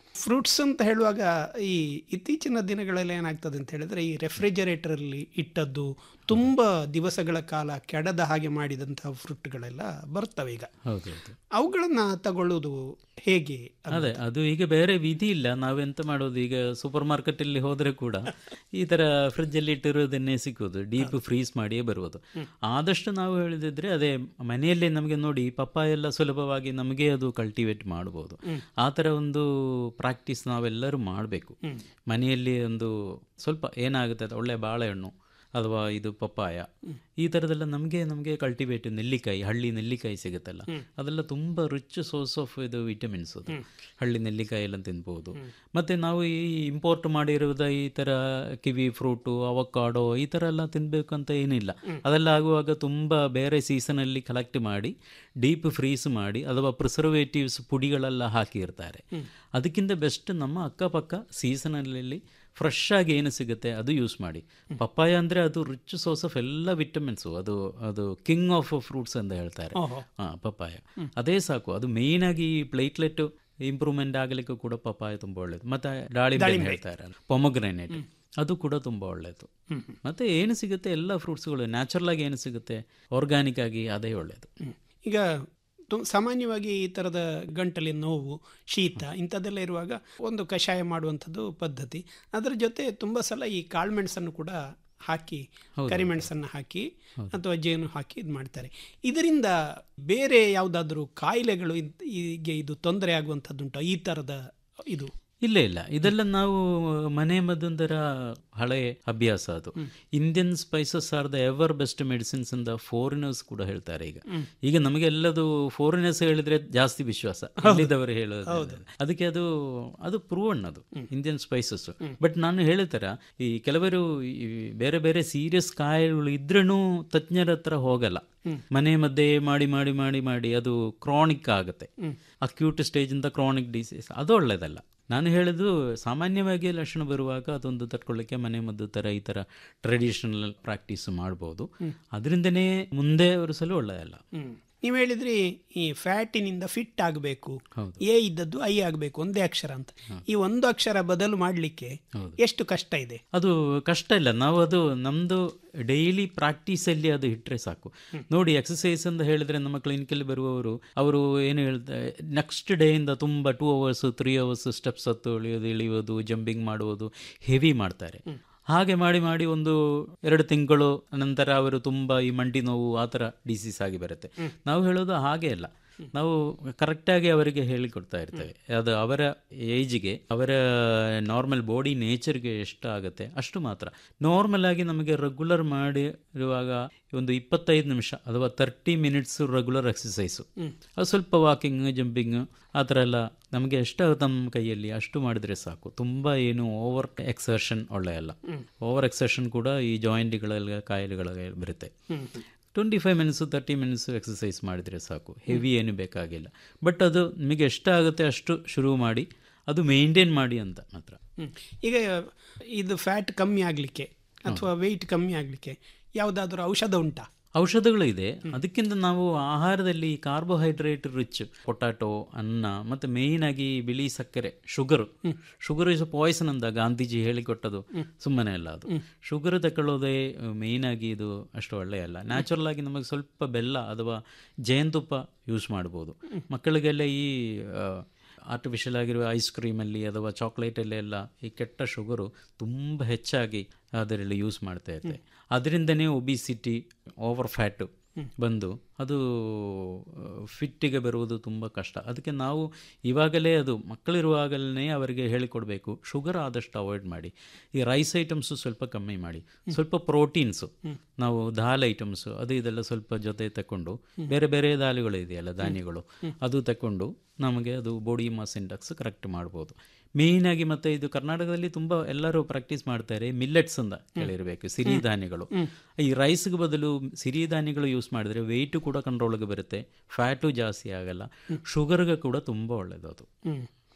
ಫ್ರೂಟ್ಸ್ ಅಂತ ಹೇಳುವಾಗ ಈ ಇತ್ತೀಚಿನ ದಿನಗಳಲ್ಲಿ ಏನಾಗ್ತದೆ ಅಂತ ಹೇಳಿದ್ರೆ ಈ ರೆಫ್ರಿಜರೇಟರಲ್ಲಿ ಇಟ್ಟದ್ದು ತುಂಬ ದಿವಸಗಳ ಕಾಲ ಕೆಡದ ಹಾಗೆ ಮಾಡಿದಂತಹ ಫ್ರೂಟ್ಗಳೆಲ್ಲ ಬರ್ತವೆ ಈಗ ಹೌದೌದು ಅವುಗಳನ್ನ ತಗೊಳ್ಳುವುದು ಹೇಗೆ ಅದೇ ಅದು ಈಗ ಬೇರೆ ವಿಧಿ ಇಲ್ಲ ನಾವೆಂತ ಮಾಡೋದು ಈಗ ಸೂಪರ್ ಮಾರ್ಕೆಟ್ ಅಲ್ಲಿ ಹೋದ್ರೆ ಕೂಡ ಈ ತರ ಫ್ರಿಜ್ ಅಲ್ಲಿ ಇಟ್ಟಿರೋದನ್ನೇ ಸಿಗೋದು ಡೀಪ್ ಫ್ರೀಸ್ ಮಾಡಿಯೇ ಬರುವುದು ಆದಷ್ಟು ನಾವು ಹೇಳಿದ್ರೆ ಅದೇ ಮನೆಯಲ್ಲೇ ನಮಗೆ ನೋಡಿ ಪಪ್ಪಾಯ ಎಲ್ಲ ಸುಲಭವಾಗಿ ನಮಗೆ ಅದು ಕಲ್ಟಿವೇಟ್ ಮಾಡಬಹುದು ಆ ತರ ಒಂದು ಪ್ರಾಕ್ಟೀಸ್ ನಾವೆಲ್ಲರೂ ಮಾಡಬೇಕು ಮನೆಯಲ್ಲಿ ಒಂದು ಸ್ವಲ್ಪ ಏನಾಗುತ್ತೆ ಅದು ಒಳ್ಳೆ ಬಾಳೆಹಣ್ಣು ಅಥವಾ ಇದು ಪಪ್ಪಾಯ ಈ ಥರದೆಲ್ಲ ನಮಗೆ ನಮಗೆ ಕಲ್ಟಿವೇಟ್ ನೆಲ್ಲಿಕಾಯಿ ಹಳ್ಳಿ ನೆಲ್ಲಿಕಾಯಿ ಸಿಗುತ್ತಲ್ಲ ಅದೆಲ್ಲ ತುಂಬ ರಿಚ್ ಸೋರ್ಸ್ ಆಫ್ ಇದು ವಿಟಮಿನ್ಸ್ ಅದು ಹಳ್ಳಿ ನೆಲ್ಲಿಕಾಯಿ ಎಲ್ಲ ತಿನ್ಬೋದು ಮತ್ತು ನಾವು ಈ ಇಂಪೋರ್ಟ್ ಮಾಡಿರುವುದ ಈ ಥರ ಕಿವಿ ಫ್ರೂಟು ಅವಕಾಡೋ ಈ ಥರ ಎಲ್ಲ ತಿನ್ನಬೇಕು ಅಂತ ಏನಿಲ್ಲ ಅದೆಲ್ಲ ಆಗುವಾಗ ತುಂಬ ಬೇರೆ ಸೀಸನಲ್ಲಿ ಕಲೆಕ್ಟ್ ಮಾಡಿ ಡೀಪ್ ಫ್ರೀಸ್ ಮಾಡಿ ಅಥವಾ ಪ್ರಿಸರ್ವೇಟಿವ್ಸ್ ಪುಡಿಗಳೆಲ್ಲ ಹಾಕಿರ್ತಾರೆ ಅದಕ್ಕಿಂತ ಬೆಸ್ಟ್ ನಮ್ಮ ಅಕ್ಕಪಕ್ಕ ಸೀಸನಲ್ಲಿ ಫ್ರೆಶ್ ಆಗಿ ಏನು ಸಿಗುತ್ತೆ ಅದು ಯೂಸ್ ಮಾಡಿ ಪಪ್ಪಾಯ ಅಂದರೆ ಅದು ರಿಚ್ ಸೋರ್ಸ್ ಆಫ್ ಎಲ್ಲ ವಿಟಮಿನ್ಸು ಅದು ಅದು ಕಿಂಗ್ ಆಫ್ ಫ್ರೂಟ್ಸ್ ಅಂತ ಹೇಳ್ತಾರೆ ಹಾಂ ಪಪ್ಪಾಯ ಅದೇ ಸಾಕು ಅದು ಮೇಯ್ನ್ ಆಗಿ ಪ್ಲೇಟ್ಲೆಟ್ ಇಂಪ್ರೂವ್ಮೆಂಟ್ ಆಗಲಿಕ್ಕೆ ಕೂಡ ಪಪ್ಪಾಯ ತುಂಬ ಒಳ್ಳೇದು ಮತ್ತೆ ದಾಳಿಂಬೆ ಅಂತ ಹೇಳ್ತಾರೆ ಪೊಮಗ್ರೆನೇಟ್ ಅದು ಕೂಡ ತುಂಬ ಒಳ್ಳೆಯದು ಮತ್ತೆ ಏನು ಸಿಗುತ್ತೆ ಎಲ್ಲ ಫ್ರೂಟ್ಸ್ಗಳು ನ್ಯಾಚುರಲ್ ಆಗಿ ಏನು ಸಿಗುತ್ತೆ ಆರ್ಗ್ಯಾನಿಕ್ ಆಗಿ ಅದೇ ಒಳ್ಳೆಯದು ಈಗ ತು- ಸಾಮಾನ್ಯವಾಗಿ ಈ ಥರದ ಗಂಟಲಿನ ನೋವು ಶೀತ ಇಂಥದ್ದೆಲ್ಲ ಇರುವಾಗ ಒಂದು ಕಷಾಯ ಮಾಡುವಂಥದ್ದು ಪದ್ಧತಿ ಅದರ ಜೊತೆ ತುಂಬ ಸಲ ಈ ಕಾಳುಮೆಣಸನ್ನು ಕೂಡ ಹಾಕಿ ಕರಿಮೆಣಸನ್ನು ಹಾಕಿ ಅಥವಾ ಜೇನು ಹಾಕಿ ಇದು ಮಾಡ್ತಾರೆ ಇದರಿಂದ ಬೇರೆ ಯಾವುದಾದ್ರೂ ಕಾಯಿಲೆಗಳು ಇದ್- ಹೀಗೆ ಇದು ತೊಂದರೆ ಆಗುವಂಥದ್ದುಂಟು ಈ ಥರದ ಇದು ಇಲ್ಲ ಇಲ್ಲ ಇದೆಲ್ಲ ನಾವು ಮನೆ ಮದ್ದೊಂದರ ಹಳೆ ಅಭ್ಯಾಸ ಅದು Indian spices are the ever best medicines ಅಂತ ಫಾರಿನರ್ಸ್ ಕೂಡ ಹೇಳ್ತಾರೆ ಈಗ ಈಗ ನಮಗೆ ಎಲ್ಲದು ಫಾರಿನರ್ಸ್ ಹೇಳಿದ್ರೆ ಜಾಸ್ತಿ ವಿಶ್ವಾಸ ಇಲ್ಲಿದ್ದವರು ಹೇಳೋದು ಅದಕ್ಕೆ ಅದು ಅದು ಪ್ರೂವನ್ ಅದು ಇಂಡಿಯನ್ ಸ್ಪೈಸಸ್ ಬಟ್ ನಾನು ಹೇಳಿತರ ಈ ಕೆಲವರು ಈ ಬೇರೆ ಬೇರೆ ಸೀರಿಯಸ್ ಕಾಯಿಲೆಗಳು ಇದ್ರೂ ತಜ್ಞರ ಹತ್ರ ಹೋಗಲ್ಲ ಮನೆ ಮದ್ದೆ ಮಾಡಿ ಮಾಡಿ ಮಾಡಿ ಮಾಡಿ ಅದು ಕ್ರಾನಿಕ್ ಆಗುತ್ತೆ ಅಕ್ಯೂಟ್ ಸ್ಟೇಜ್ ಇಂದ ಕ್ರಾನಿಕ್ ಡಿಸೀಸ್ ಅದು ಒಳ್ಳೇದಲ್ಲ ನಾನು ಹೇಳಿದ್ದು ಸಾಮಾನ್ಯವಾಗಿ ಲಕ್ಷಣ ಬರುವಾಗ ಅದೊಂದು ತಡ್ಕೊಳ್ಳಿಕ್ಕೆ ಮನೆ ಮದ್ದು ಥರ ಈ ಥರ ಟ್ರೆಡಿಷನಲ್ ಪ್ರಾಕ್ಟೀಸ್ ಮಾಡ್ಬೋದು ಅದರಿಂದನೇ ಮುಂದೆ ಸಲ ಒಳ್ಳೆಯಲ್ಲ ನೀವು ಹೇಳಿದ್ರಿ ಈ ಫ್ಯಾಟಿನಿಂದ ಫಿಟ್ ಆಗಬೇಕು ಹೌದು. ಎ ಇದ್ದದ್ದು ಐ ಆಗಬೇಕು ಒಂದೇ ಅಕ್ಷರ ಅಂತ ಈ ಒಂದು ಅಕ್ಷರ ಬದಲು ಮಾಡಲಿಕ್ಕೆ ಎಷ್ಟು ಕಷ್ಟ ಇದೆ ಅದು ಕಷ್ಟ ಇಲ್ಲ ನಾವು ಅದು ನಮ್ಮದು ಡೈಲಿ ಪ್ರಾಕ್ಟೀಸಲ್ಲಿ ಅದು ಇಟ್ಟರೆ ಸಾಕು ನೋಡಿ ಎಕ್ಸಸೈಸ್ ಅಂತ ಹೇಳಿದ್ರೆ ನಮ್ಮ ಕ್ಲಿನಿಕಲ್ಲಿ ಬರುವವರು ಅವರು ಏನು ಹೇಳ್ತಾರೆ ನೆಕ್ಸ್ಟ್ ಡೇಯಿಂದ ತುಂಬ two hours three hours steps ಹತ್ತು ಇಳಿಯೋದು ಇಳಿಯೋದು ಜಂಪಿಂಗ್ ಮಾಡುವುದು ಹೆವಿ ಮಾಡ್ತಾರೆ ಹಾಗೆ ಮಾಡಿ ಮಾಡಿ ಒಂದು ಎರಡು ತಿಂಗಳು ನಂತರ ಅವರು ತುಂಬ ಈ ಮಂಡಿ ನೋವು ಆ ಥರ ಡಿಸೀಸ್ ಆಗಿ ಬರುತ್ತೆ ನಾವು ಹೇಳೋದು ಹಾಗೆ ಅಲ್ಲ ನಾವು ಕರೆಕ್ಟಾಗಿ ಅವರಿಗೆ ಹೇಳಿಕೊಡ್ತಾ ಇರ್ತೇವೆ ಅದು ಅವರ ಏಜಿಗೆ ಅವರ ನಾರ್ಮಲ್ ಬಾಡಿ ನೇಚರ್ಗೆ ಎಷ್ಟು ಆಗುತ್ತೆ ಅಷ್ಟು ಮಾತ್ರ ನಾರ್ಮಲ್ ಆಗಿ ನಮಗೆ ರೆಗ್ಯುಲರ್ ಮಾಡಿರುವಾಗ ಒಂದು ಇಪ್ಪತ್ತೈದು ನಿಮಿಷ ಅಥವಾ ತರ್ಟಿ ಮಿನಿಟ್ಸ್ ರೆಗ್ಯುಲರ್ ಎಕ್ಸಸೈಸು ಅದು ಸ್ವಲ್ಪ ವಾಕಿಂಗ್ ಜಂಪಿಂಗ್ ಆ ಥರ ಎಲ್ಲ ನಮಗೆ ಎಷ್ಟು ನಮ್ಮ ಕೈಯಲ್ಲಿ ಅಷ್ಟು ಮಾಡಿದರೆ ಸಾಕು ತುಂಬ ಏನು ಓವರ್ ಎಕ್ಸರ್ಷನ್ ಒಳ್ಳೆಯಲ್ಲ ಓವರ್ ಎಕ್ಸರ್ಷನ್ ಕೂಡ ಈ ಜಾಯಿಂಟ್ಗಳೆಲ್ಲ ಕಾಯಿಲೆಗಳಿಗೆ ಬರುತ್ತೆ twenty five minutes thirty minutes exercise ಮಾಡಿದರೆ ಸಾಕು ಹೆವಿ ಏನು ಬೇಕಾಗಿಲ್ಲ ಬಟ್ ಅದು ನಿಮಗೆ ಎಷ್ಟಾಗುತ್ತೆ ಅಷ್ಟು ಶುರು ಮಾಡಿ ಅದು ಮೇಂಟೈನ್ ಮಾಡಿ ಅಂತ ಮಾತ್ರ ಹ್ಮ್. ಈಗ ಇದು ಫ್ಯಾಟ್ ಕಮ್ಮಿ ಆಗಲಿಕ್ಕೆ ಅಥವಾ ವೆಯ್ಟ್ ಕಮ್ಮಿ ಆಗಲಿಕ್ಕೆ ಯಾವುದಾದ್ರೂ ಔಷಧ ಉಂಟಾ ಔಷಧಗಳು ಇದೆ ಅದಕ್ಕಿಂತ ನಾವು ಆಹಾರದಲ್ಲಿ ಕಾರ್ಬೋಹೈಡ್ರೇಟ್ ರಿಚ್ ಪೊಟ್ಯಾಟೊ ಅನ್ನ ಮತ್ತು ಮೇಯ್ನ್ ಆಗಿ ಬಿಳಿ ಸಕ್ಕರೆ ಶುಗರ್ ಶುಗರ್ ಇಸ್ ಪಾಯ್ಸನ್ ಅಂತ ಗಾಂಧೀಜಿ ಹೇಳಿಕೊಟ್ಟದು ಸುಮ್ಮನೆ ಅಲ್ಲ ಅದು ಶುಗರ್ ತಗೊಳ್ಳೋದೇ ಮೇಯ್ನ್ ಆಗಿ ಇದು ಅಷ್ಟು ಒಳ್ಳೆಯಲ್ಲ ನ್ಯಾಚುರಲ್ ಆಗಿ ನಮಗೆ ಸ್ವಲ್ಪ ಬೆಲ್ಲ ಅಥವಾ ಜೇನುತುಪ್ಪ ಯೂಸ್ ಮಾಡ್ಬೋದು ಮಕ್ಕಳಿಗೆಲ್ಲ ಈ ಆರ್ಟಿಫಿಷಿಯಲ್ ಆಗಿರುವ ಐಸ್ ಕ್ರೀಮಲ್ಲಿ ಅಥವಾ ಚಾಕ್ಲೇಟಲ್ಲಿ ಎಲ್ಲ ಈ ಕೆಟ್ಟ ಶುಗರು ತುಂಬ ಹೆಚ್ಚಾಗಿ ಅದರಲ್ಲಿ ಯೂಸ್ ಮಾಡ್ತಾ ಇರುತ್ತೆ ಅದರಿಂದನೇ ಒಬಿಸಿಟಿ ಓವರ್ ಫ್ಯಾಟು ಬಂದು ಅದು ಫಿಟ್ಟಿಗೆ ಬರುವುದು ತುಂಬ ಕಷ್ಟ ಅದಕ್ಕೆ ನಾವು ಇವಾಗಲೇ ಅದು ಮಕ್ಕಳಿರುವಾಗಲೇ ಅವರಿಗೆ ಹೇಳಿಕೊಡ್ಬೇಕು ಶುಗರ್ ಆದಷ್ಟು ಅವಾಯ್ಡ್ ಮಾಡಿ ಈ ರೈಸ್ ಐಟಮ್ಸು ಸ್ವಲ್ಪ ಕಮ್ಮಿ ಮಾಡಿ ಸ್ವಲ್ಪ ಪ್ರೋಟೀನ್ಸು ನಾವು ದಾಲ್ ಐಟಮ್ಸು ಅದು ಇದೆಲ್ಲ ಸ್ವಲ್ಪ ಜೊತೆ ತಕೊಂಡು ಬೇರೆ ಬೇರೆ ದಾಲುಗಳು ಇದೆಯಲ್ಲ ಧಾನ್ಯಗಳು ಅದು ತಕೊಂಡು ನಮಗೆ ಅದು ಬಾಡಿ ಮಾಸ್ ಇಂಡೆಕ್ಸ್ ಕರೆಕ್ಟ್ ಮಾಡ್ಬೋದು ಮೇಯ್ನಾಗಿ ಮತ್ತೆ ಇದು ಕರ್ನಾಟಕದಲ್ಲಿ ತುಂಬ ಎಲ್ಲರೂ ಪ್ರಾಕ್ಟೀಸ್ ಮಾಡ್ತಾರೆ ಮಿಲ್ಲೆಟ್ಸ್ ಅಂತ ಕೇಳಿರಬೇಕು ಸಿರಿಧಾನ್ಯಗಳು ಈ ರೈಸ್ಗೆ ಬದಲು ಸಿರಿಧಾನ್ಯಗಳು ಯೂಸ್ ಮಾಡಿದ್ರೆ ವೆಯ್ಟು ಕೂಡ ಕಂಟ್ರೋಲ್ಗೆ ಬರುತ್ತೆ ಫ್ಯಾಟು ಜಾಸ್ತಿ ಆಗಲ್ಲ ಶುಗರ್ಗೆ ಕೂಡ ತುಂಬ ಒಳ್ಳೆಯದು ಅದು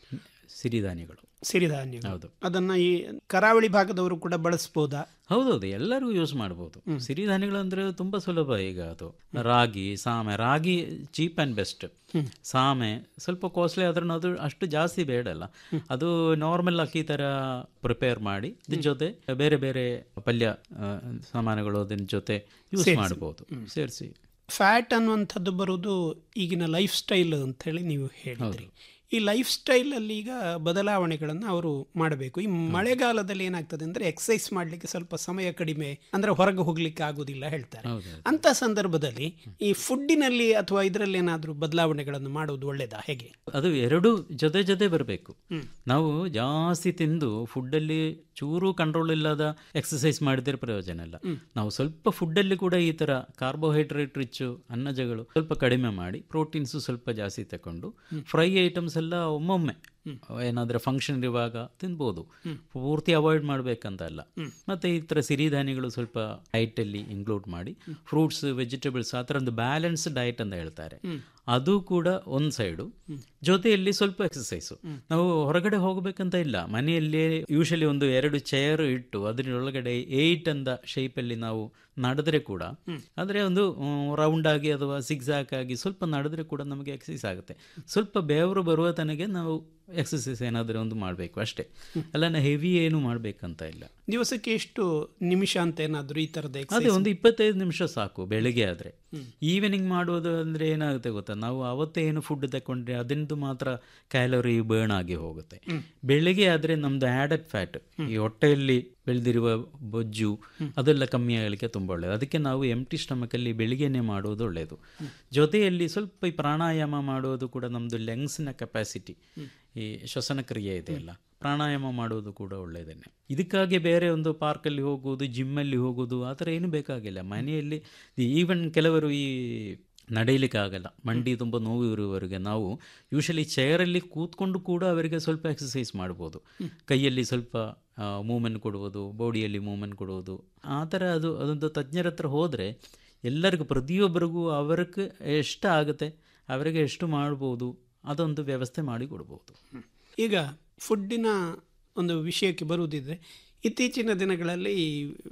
ಸಿರಿಧಾನ್ಯಗಳು ಸಿರಿಧಾನ್ಯಗಳು ಹೌದು ಅದನ್ನ ಈ ಕರಾವಳಿ ಭಾಗದವರು ಕೂಡ ಬಳಸ್ಬೋದಾ ಹೌದೌದು ಎಲ್ಲರಿಗೂ ಯೂಸ್ ಮಾಡ್ಬೋದು ಸಿರಿಧಾನ್ಯಗಳು ಅಂದ್ರೆ ತುಂಬಾ ಸುಲಭ ಈಗ ಅದು ರಾಗಿ ಸಾಮೆ ರಾಗಿ ಚೀಪ್ ಆ್ಯಂಡ್ ಬೆಸ್ಟ್ ಸಾಮೆ ಸ್ವಲ್ಪ ಕಾಸ್ಟ್ಲಿ ಆದ್ರೂ ಅದು ಅಷ್ಟು ಜಾಸ್ತಿ ಬೇಡಲ್ಲ ಅದು ನಾರ್ಮಲ್ ಅಕ್ಕಿ ಥರ ಪ್ರಿಪೇರ್ ಮಾಡಿ ಅದ್ರ ಜೊತೆ ಬೇರೆ ಬೇರೆ ಪಲ್ಯ ಆ, ಸಾಮಾನುಗಳು ಅದ್ರ ಜೊತೆ ಯೂಸ್ ಸೇರ್ಸಿ. ಮಾಡ್ಬೋದು ಸೇರಿಸಿ ಫ್ಯಾಟ್ ಅನ್ನುವಂಥದ್ದು ಬರುವುದು ಈಗಿನ ಲೈಫ್ ಸ್ಟೈಲ್ ಅಂತ ಹೇಳಿ ನೀವು ಹೇಳಿದ್ರಿ ಈ ಲೈಫ್ ಸ್ಟೈಲಲ್ಲಿ ಈಗ ಬದಲಾವಣೆಗಳನ್ನು ಅವರು ಮಾಡಬೇಕು ಈ ಮಳೆಗಾಲದಲ್ಲಿ ಏನಾಗ್ತದೆ ಅಂದರೆ ಎಕ್ಸಸೈಸ್ ಮಾಡಲಿಕ್ಕೆ ಸ್ವಲ್ಪ ಸಮಯ ಕಡಿಮೆ ಅಂದರೆ ಹೊರಗೆ ಹೋಗ್ಲಿಕ್ಕೆ ಆಗೋದಿಲ್ಲ ಹೇಳ್ತಾರೆ ಅಂತ ಸಂದರ್ಭದಲ್ಲಿ ಈ ಫುಡ್ಡಿನಲ್ಲಿ ಅಥವಾ ಇದರಲ್ಲಿ ಏನಾದರೂ ಬದಲಾವಣೆಗಳನ್ನು ಮಾಡೋದು ಒಳ್ಳೆಯದಾ ಹೇಗೆ ಅದು ಎರಡು ಜೊತೆ ಜೊತೆ ಬರಬೇಕು ನಾವು ಜಾಸ್ತಿ ತಿಂದು ಫುಡ್ಡಲ್ಲಿ ಚೂರು ಕಂಟ್ರೋಲ್ ಇಲ್ಲದ ಎಕ್ಸಸೈಸ್ ಮಾಡಿದ್ರೆ ಪ್ರಯೋಜನ ಇಲ್ಲ ನಾವು ಸ್ವಲ್ಪ ಫುಡ್ಡಲ್ಲಿ ಕೂಡ ಈ ಥರ ಕಾರ್ಬೋಹೈಡ್ರೇಟ್ ರಿಚ್ ಅನ್ನಜಗಳು ಸ್ವಲ್ಪ ಕಡಿಮೆ ಮಾಡಿ ಪ್ರೋಟೀನ್ಸು ಸ್ವಲ್ಪ ಜಾಸ್ತಿ ತಗೊಂಡು ಫ್ರೈ ಐಟಮ್ಸ್ ಎಲ್ಲ ಒಮ್ಮೊಮ್ಮೆ ಏನಾದರೂ ಫಂಕ್ಷನ್ ಇರುವಾಗ ತಿನ್ಬೋದು ಪೂರ್ತಿ ಅವಾಯ್ಡ್ ಮಾಡಬೇಕಂತ ಅಲ್ಲ ಮತ್ತು ಈ ಥರ ಸಿರಿಧಾನ್ಯಗಳು ಸ್ವಲ್ಪ ಡೈಟಲ್ಲಿ ಇನ್ಕ್ಲೂಡ್ ಮಾಡಿ ಫ್ರೂಟ್ಸ್ ವೆಜಿಟೇಬಲ್ಸ್ ಆ ಥರ ಒಂದು ಬ್ಯಾಲೆನ್ಸ್ ಡಯಟ್ ಅಂತ ಹೇಳ್ತಾರೆ ಅದು ಕೂಡ ಒಂದು ಸೈಡು ಜೊತೆಯಲ್ಲಿ ಸ್ವಲ್ಪ ಎಕ್ಸಸೈಸು ನಾವು ಹೊರಗಡೆ ಹೋಗಬೇಕಂತ ಇಲ್ಲ ಮನೆಯಲ್ಲೇ ಯೂಶಲಿ ಒಂದು ಎರಡು ಚೇರ್ ಇಟ್ಟು ಅದರೊಳಗಡೆ ಏಯ್ಟ್ ಅಂದ ಶೇಪಲ್ಲಿ ನಾವು ನಡೆದ್ರೆ ಕೂಡ ಅಂದರೆ ಒಂದು ರೌಂಡ್ ಆಗಿ ಅಥವಾ ಸಿಕ್ಸಾಕ್ ಆಗಿ ಸ್ವಲ್ಪ ನಡೆದ್ರೆ ಕೂಡ ನಮಗೆ ಎಕ್ಸಸೈಸ್ ಆಗುತ್ತೆ ಸ್ವಲ್ಪ ಬೆವರು ಬರುವ ತನಗೆ ನಾವು ಎಕ್ಸಸೈಸ್ ಏನಾದರೂ ಒಂದು ಮಾಡಬೇಕು ಅಷ್ಟೇ ಅಲ್ಲ ಹೆವಿ ಏನು ಮಾಡಬೇಕಂತ ಇಲ್ಲ ದಿವಸಕ್ಕೆ ಎಷ್ಟು ನಿಮಿಷ ಅಂತ ಏನಾದರೂ ಈ ಥರದ ಅದೇ ಒಂದು ಇಪ್ಪತ್ತೈದು ನಿಮಿಷ ಸಾಕು ಬೆಳಿಗ್ಗೆ ಆದರೆ ಈವ್ನಿಂಗ್ ಮಾಡೋದು ಅಂದರೆ ಏನಾಗುತ್ತೆ ಗೊತ್ತಾ ನಾವು ಅವತ್ತೇ ಏನು ಫುಡ್ ತಗೊಂಡ್ರೆ ಅದರಿಂದ ಮಾತ್ರ ಕ್ಯಾಲೋರಿ ಬರ್ನ್ ಆಗಿ ಹೋಗುತ್ತೆ ಬೆಳಿಗ್ಗೆ ಆದರೆ ನಮ್ಮದು ಆ್ಯಡೆಡ್ ಫ್ಯಾಟ್ ಈ ಹೊಟ್ಟೆಯಲ್ಲಿ ಬೆಳೆದಿರುವ ಬೊಜ್ಜು ಅದೆಲ್ಲ ಕಮ್ಮಿ ಆಗಲಿಕ್ಕೆ ತುಂಬ ಒಳ್ಳೆಯದು ಅದಕ್ಕೆ ನಾವು ಎಂಟಿ ಸ್ಟಮಕಲ್ಲಿ ಬೆಳಿಗ್ಗೆನೆ ಮಾಡೋದು ಒಳ್ಳೆಯದು ಜೊತೆಯಲ್ಲಿ ಸ್ವಲ್ಪ ಈ ಪ್ರಾಣಾಯಾಮ ಮಾಡೋದು ಕೂಡ ನಮ್ಮದು ಲಂಗ್ಸ್ನ ಕೆಪಾಸಿಟಿ ಈ ಶ್ವಸನ ಕ್ರಿಯೆ ಇದೆಯಲ್ಲ ಪ್ರಾಣಾಯಾಮ ಮಾಡೋದು ಕೂಡ ಒಳ್ಳೆಯದೇನೆ ಇದಕ್ಕಾಗಿ ಬೇರೆ ಒಂದು ಪಾರ್ಕಲ್ಲಿ ಹೋಗೋದು ಜಿಮ್ಮಲ್ಲಿ ಹೋಗೋದು ಆ ಥರ ಏನು ಬೇಕಾಗಿಲ್ಲ ಮನೆಯಲ್ಲಿ ಈವನ್ ಕೆಲವರು ಈ ನಡೆಯಲಿಕ್ಕೆ ಆಗಲ್ಲ ಮಂಡಿ ತುಂಬ ನೋವು ಇರುವವರೆಗೆ ನಾವು ಯೂಶಲಿ ಚೇರಲ್ಲಿ ಕೂತ್ಕೊಂಡು ಕೂಡ ಅವರಿಗೆ ಸ್ವಲ್ಪ ಎಕ್ಸಸೈಸ್ ಮಾಡ್ಬೋದು ಕೈಯಲ್ಲಿ ಸ್ವಲ್ಪ ಮೂಮೆಂಟ್ ಕೊಡುವುದು ಬಾಡಿಯಲ್ಲಿ ಮೂಮೆಂಟ್ ಕೊಡುವುದು ಆ ಥರ ಅದು ಅದೊಂದು ತಜ್ಞರ ಹತ್ರ ಹೋದರೆ ಎಲ್ಲರಿಗೂ ಪ್ರತಿಯೊಬ್ಬರಿಗೂ ಅವರಿಗೆ ಎಷ್ಟು ಆಗುತ್ತೆ ಅವರಿಗೆ ಎಷ್ಟು ಮಾಡ್ಬೋದು ಅದೊಂದು ವ್ಯವಸ್ಥೆ ಮಾಡಿ ಕೊಡ್ಬೋದು ಈಗ ಫುಡ್ಡಿನ ಒಂದು ವಿಷಯಕ್ಕೆ ಬರುವುದಿದ್ರೆ ಇತ್ತೀಚಿನ ದಿನಗಳಲ್ಲಿ ಈ